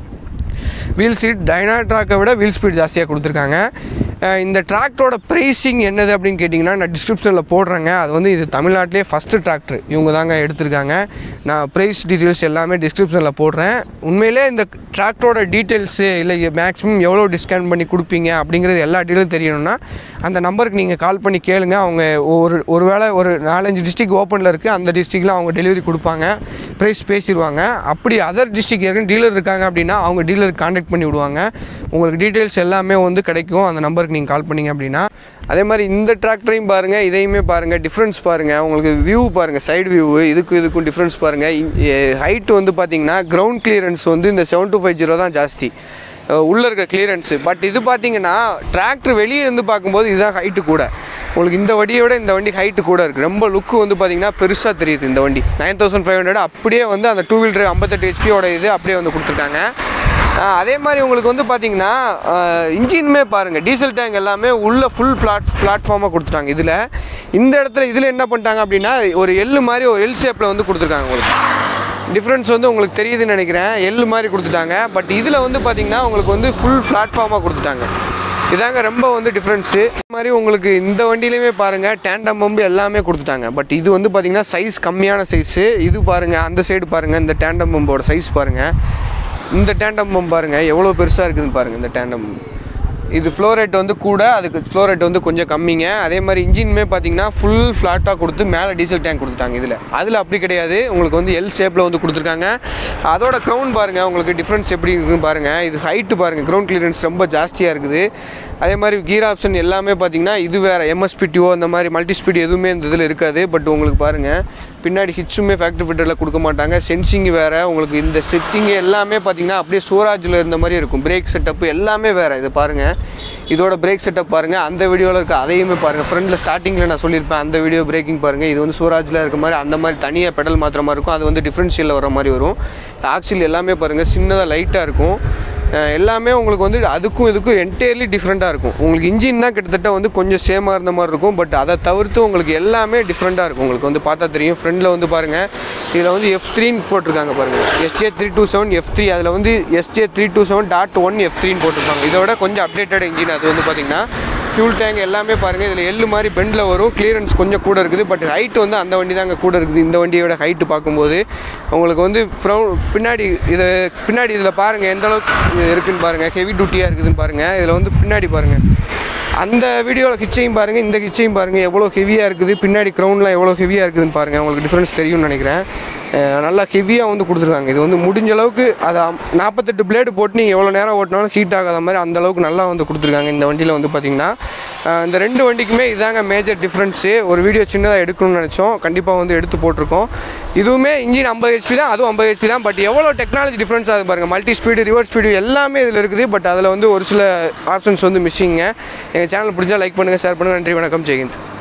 வீல் சீட் டைனா ட்ராக்கை விட வீல் ஸ்பீட் ஜாஸ்தியாக கொடுத்துருக்காங்க அஹ் இந்த டிராக்டரோட ப்ரைஸிங் என்னது அப்படின்னு கேட்டிங்கன்னா நான் டிஸ்கிரிப்ஷனில் போடுறேங்க அது வந்து இது தமிழ்நாட்டிலே ஃபஸ்ட்டு டிராக்டர் இவங்க தாங்க எடுத்திருக்காங்க நான் ப்ரைஸ் டீட்டெயில்ஸ் எல்லாமே டிஸ்கிரிப்ஷனில் போடுறேன் உண்மையிலே இந்த டிராக்டரோட டீட்டெயில்ஸு இல்லை மேக்ஸிமம் எவ்வளோ டிஸ்கவுண்ட் பண்ணி கொடுப்பீங்க அப்படிங்கிறது எல்லா டீட்டெயிலும் தெரியணும்னா அந்த நம்பருக்கு நீங்கள் கால் பண்ணி கேளுங்க அவங்க ஒரு ஒரு வேளை ஒரு நாலஞ்சு டிஸ்ட்ரிக் ஓப்பனில் இருக்குது அந்த டிஸ்ட்ரிக்டில் அவங்க டெலிவரி கொடுப்பாங்க ப்ரைஸ் பேசிடுவாங்க அப்படி அதர் டிஸ்ட்ரிக் ஏற்கனவே டீலர் இருக்காங்க அப்படின்னா அவங்க டீலருக்கு காண்டாக்ட் பண்ணி விடுவாங்க உங்களுக்கு டீட்டெயில்ஸ் எல்லாமே வந்து கிடைக்கும் அந்த நம்பருக்கு நீங்கள் கால் பண்ணீங்க அப்படின்னா அதே மாதிரி இந்த டிராக்டரையும் பாருங்கள் இதையுமே பாருங்கள் டிஃப்ரென்ஸ் பாருங்கள் உங்களுக்கு வியூ பாருங்கள் சைடு வியூ இதுக்கும் இதுக்கும் டிஃப்ரென்ஸ் பாருங்கள் ஹைட் வந்து பார்த்தீங்கன்னா கிரவுண்ட் கிளியரன்ஸ் வந்து இந்த செவன் டூ ஃபைவ் ஜீரோ தான் ஜாஸ்தி அஹ் உள்ள இருக்க கிளியரன்ஸு பட் இது பார்த்தீங்கன்னா டிராக்டர் வெளியே இருந்து பார்க்கும்போது இதுதான் ஹைட்டு கூட உங்களுக்கு இந்த வண்டியை விட இந்த வண்டி ஹைட்டு கூட இருக்குது ரொம்ப லுக்கு வந்து பார்த்தீங்கன்னா பெருசாக தெரியுது இந்த வண்டி நைன் தௌசண்ட் ஃபைவ் ஹண்ட்ரட் அப்படியே வந்து அந்த டூ வீலர் ஐம்பத்தெட்டு ஹெச்பியோட இது அப்படியே வந்து கொடுத்துருக்காங்க ஆஹ் அதே மாதிரி உங்களுக்கு வந்து பார்த்தீங்கன்னா இன்ஜினுமே பாருங்கள் டீசல் டேங்க் எல்லாமே உள்ள ஃபுல் பிளாட் பிளாட்ஃபார்மாக கொடுத்துட்டாங்க இதில் இந்த இடத்துல இதில் என்ன பண்ணிட்டாங்க அப்படின்னா ஒரு எள்ளு மாதிரி ஒரு எல் ஷேப்பில் வந்து கொடுத்துருக்காங்க உங்களுக்கு டிஃப்ரென்ஸ் வந்து உங்களுக்கு தெரியுதுன்னு நினைக்கிறேன் எள்ளு மாதிரி கொடுத்துட்டாங்க பட் இதில் வந்து பார்த்தீங்கன்னா உங்களுக்கு வந்து ஃபுல் பிளாட்ஃபார்மாக கொடுத்துட்டாங்க இதாங்க ரொம்ப வந்து டிஃப்ரென்ஸு இது மாதிரி உங்களுக்கு இந்த வண்டியிலையுமே பாருங்கள் டேண்டம் பம்பு எல்லாமே கொடுத்துட்டாங்க பட் இது வந்து பார்த்தீங்கன்னா சைஸ் கம்மியான சைஸு இது பாருங்கள் அந்த சைடு பாருங்கள் இந்த டேண்டம் பம்போட சைஸ் பாருங்கள் இந்த டேண்டம் பம்ப் பாருங்கள் எவ்வளோ பெருசாக இருக்குதுன்னு பாருங்கள் இந்த டேண்டம் இது ஃப்ளோ ரேட் வந்து கூட அதுக்கு ஃப்ளோ ரேட் வந்து கொஞ்சம் கம்மிங்க அதே மாதிரி இன்ஜினுமே பார்த்தீங்கன்னா ஃபுல் ஃப்ளாட்டாக கொடுத்து மேலே டீசல் டேங்க் கொடுத்துட்டாங்க இதில் அதில் அப்படி கிடையாது உங்களுக்கு வந்து எல் ஷேப்பில் வந்து கொடுத்துருக்காங்க அதோட க்ரௌண்ட் பாருங்கள் உங்களுக்கு டிஃப்ரென்ஸ் எப்படி இருக்குன்னு பாருங்கள் இது ஹைட்டு பாருங்கள் கிரவுண்ட் கிளியரன்ஸ் ரொம்ப ஜாஸ்தியாக இருக்குது அதே மாதிரி கீர் ஆப்ஷன் எல்லாமே பார்த்தீங்கன்னா இது வேறு எம்எஸ்பிடிஓ அந்த மாதிரி மல்டி ஸ்பீட் எதுவுமே இந்த இதில் இருக்காது பட் உங்களுக்கு பாருங்கள் பின்னாடி ஹிட்ஸுமே ஃபேக்ட்ரி ஃபிட்டரில் கொடுக்க மாட்டாங்க சென்சிங் வேறு உங்களுக்கு இந்த செட்டிங்கு எல்லாமே பார்த்தீங்கன்னா அப்படியே சூராஜில் இருந்த மாதிரி இருக்கும் பிரேக் செட்டப்பு எல்லாமே வேறு இது பாருங்கள் இதோட பிரேக் செட்டப் பாருங்கள் அந்த வீடியோவில் இருக்க அதையுமே பாருங்கள் ஃப்ரண்டில் ஸ்டார்டிங்கில் நான் சொல்லியிருப்பேன் அந்த வீடியோ பிரேக்கிங் பாருங்கள் இது வந்து சூராஜில் இருக்க மாதிரி அந்த மாதிரி தனியாக பெடல் மாத்திர மாதிரி இருக்கும் அது வந்து டிஃப்ரென்ஷியலில் வர மாதிரி வரும் ஆக்சில் எல்லாமே பாருங்கள் சின்னதாக லைட்டாக இருக்கும் அஹ் எல்லாமே உங்களுக்கு வந்து அதுக்கும் இதுக்கும் என்டையர்லி டிஃப்ரெண்ட்டாக இருக்கும் உங்களுக்கு இன்ஜின் தான் கிட்டத்தட்ட வந்து கொஞ்சம் சேமாக இருந்த மாதிரி இருக்கும் பட் அதை தவிர்த்து உங்களுக்கு எல்லாமே டிஃப்ரெண்ட்டாக இருக்கும் உங்களுக்கு வந்து பார்த்தா தெரியும் ஃப்ரண்டில் வந்து பாருங்கள் இதில் வந்து எஃப் த்ரீன்னு போட்டிருக்காங்க பாருங்கள் SJ three two seven F three அதில் வந்து SJ three two seven dot one F த்ரீன்னு போட்டிருப்பாங்க இதை விட கொஞ்சம் அப்டேட்டட் இன்ஜின் அது வந்து பார்த்தீங்கன்னா ஃபியூல் டேங்க் எல்லாமே பாருங்கள் இதில் எள்ளு மாதிரி பெண்டில் வரும் கிளியரன்ஸ் கொஞ்சம் கூட இருக்குது பட் ஹைட் வந்து அந்த வண்டி தாங்க கூட இருக்குது இந்த வண்டியோட ஹைட்டு பார்க்கும்போது உங்களுக்கு வந்து ஃப்ரௌ- பின்னாடி இதை பின்னாடி இதில் பாருங்கள் எந்த அளவுக்கு இருக்குன்னு பாருங்கள் ஹெவி டியூட்டியாக இருக்குதுன்னு பாருங்கள் இதில் வந்து பின்னாடி பாருங்கள் அந்த வீடியோவில் கிச்சையும் பாருங்கள் இந்த கிச்சையும் பாருங்கள் எவ்வளோ ஹெவியாக இருக்குது பின்னாடி க்ரௌண்ட்லாம் எவ்வளோ ஹெவியாக இருக்குதுன்னு பாருங்கள் உங்களுக்கு டிஃப்ரென்ஸ் தெரியும்னு நினைக்கிறேன் அஹ் நல்லா ஹெவியாக வந்து கொடுத்துருக்காங்க இது வந்து முடிஞ்ச அளவுக்கு அதை நாற்பத்தெட்டு பிளேடு போட்டு நீங்கள் எவ்வளோ நேரம் ஓட்டினாலும் ஹீட் ஆகாத மாதிரி அந்த அளவுக்கு நல்லா வந்து கொடுத்துருக்காங்க இந்த வண்டியில் வந்து பார்த்தீங்கன்னா அஹ் இந்த ரெண்டு வண்டிக்குமே இதாங்க மேஜர் டிஃப்ரென்ஸு ஒரு வீடியோ சின்னதாக எடுக்கணும்னு நினச்சோம் கண்டிப்பாக வந்து எடுத்து போட்டிருக்கோம் இதுவுமே இன்ஜின் ஐம்பது ஹெச்பி தான் அதுவும் ஐம்பது ஹெச்பி தான் பட் எவ்வளோ டெக்னாலஜி டிஃப்ரென்ஸ் ஆகுது பாருங்கள் மல்டி ஸ்பீடு ரிவர்ஸ் ஸ்பீடு எல்லாமே இதில் இருக்குது பட் அதில் வந்து ஒரு சில ஆப்ஷன்ஸ் வந்து மிஸ்ஸிங்க எங்கள் சேனல் பிடிச்சா லைக் பண்ணுங்கள் ஷேர் பண்ணுங்கள் நன்றி வணக்கம் ஜெயந்த்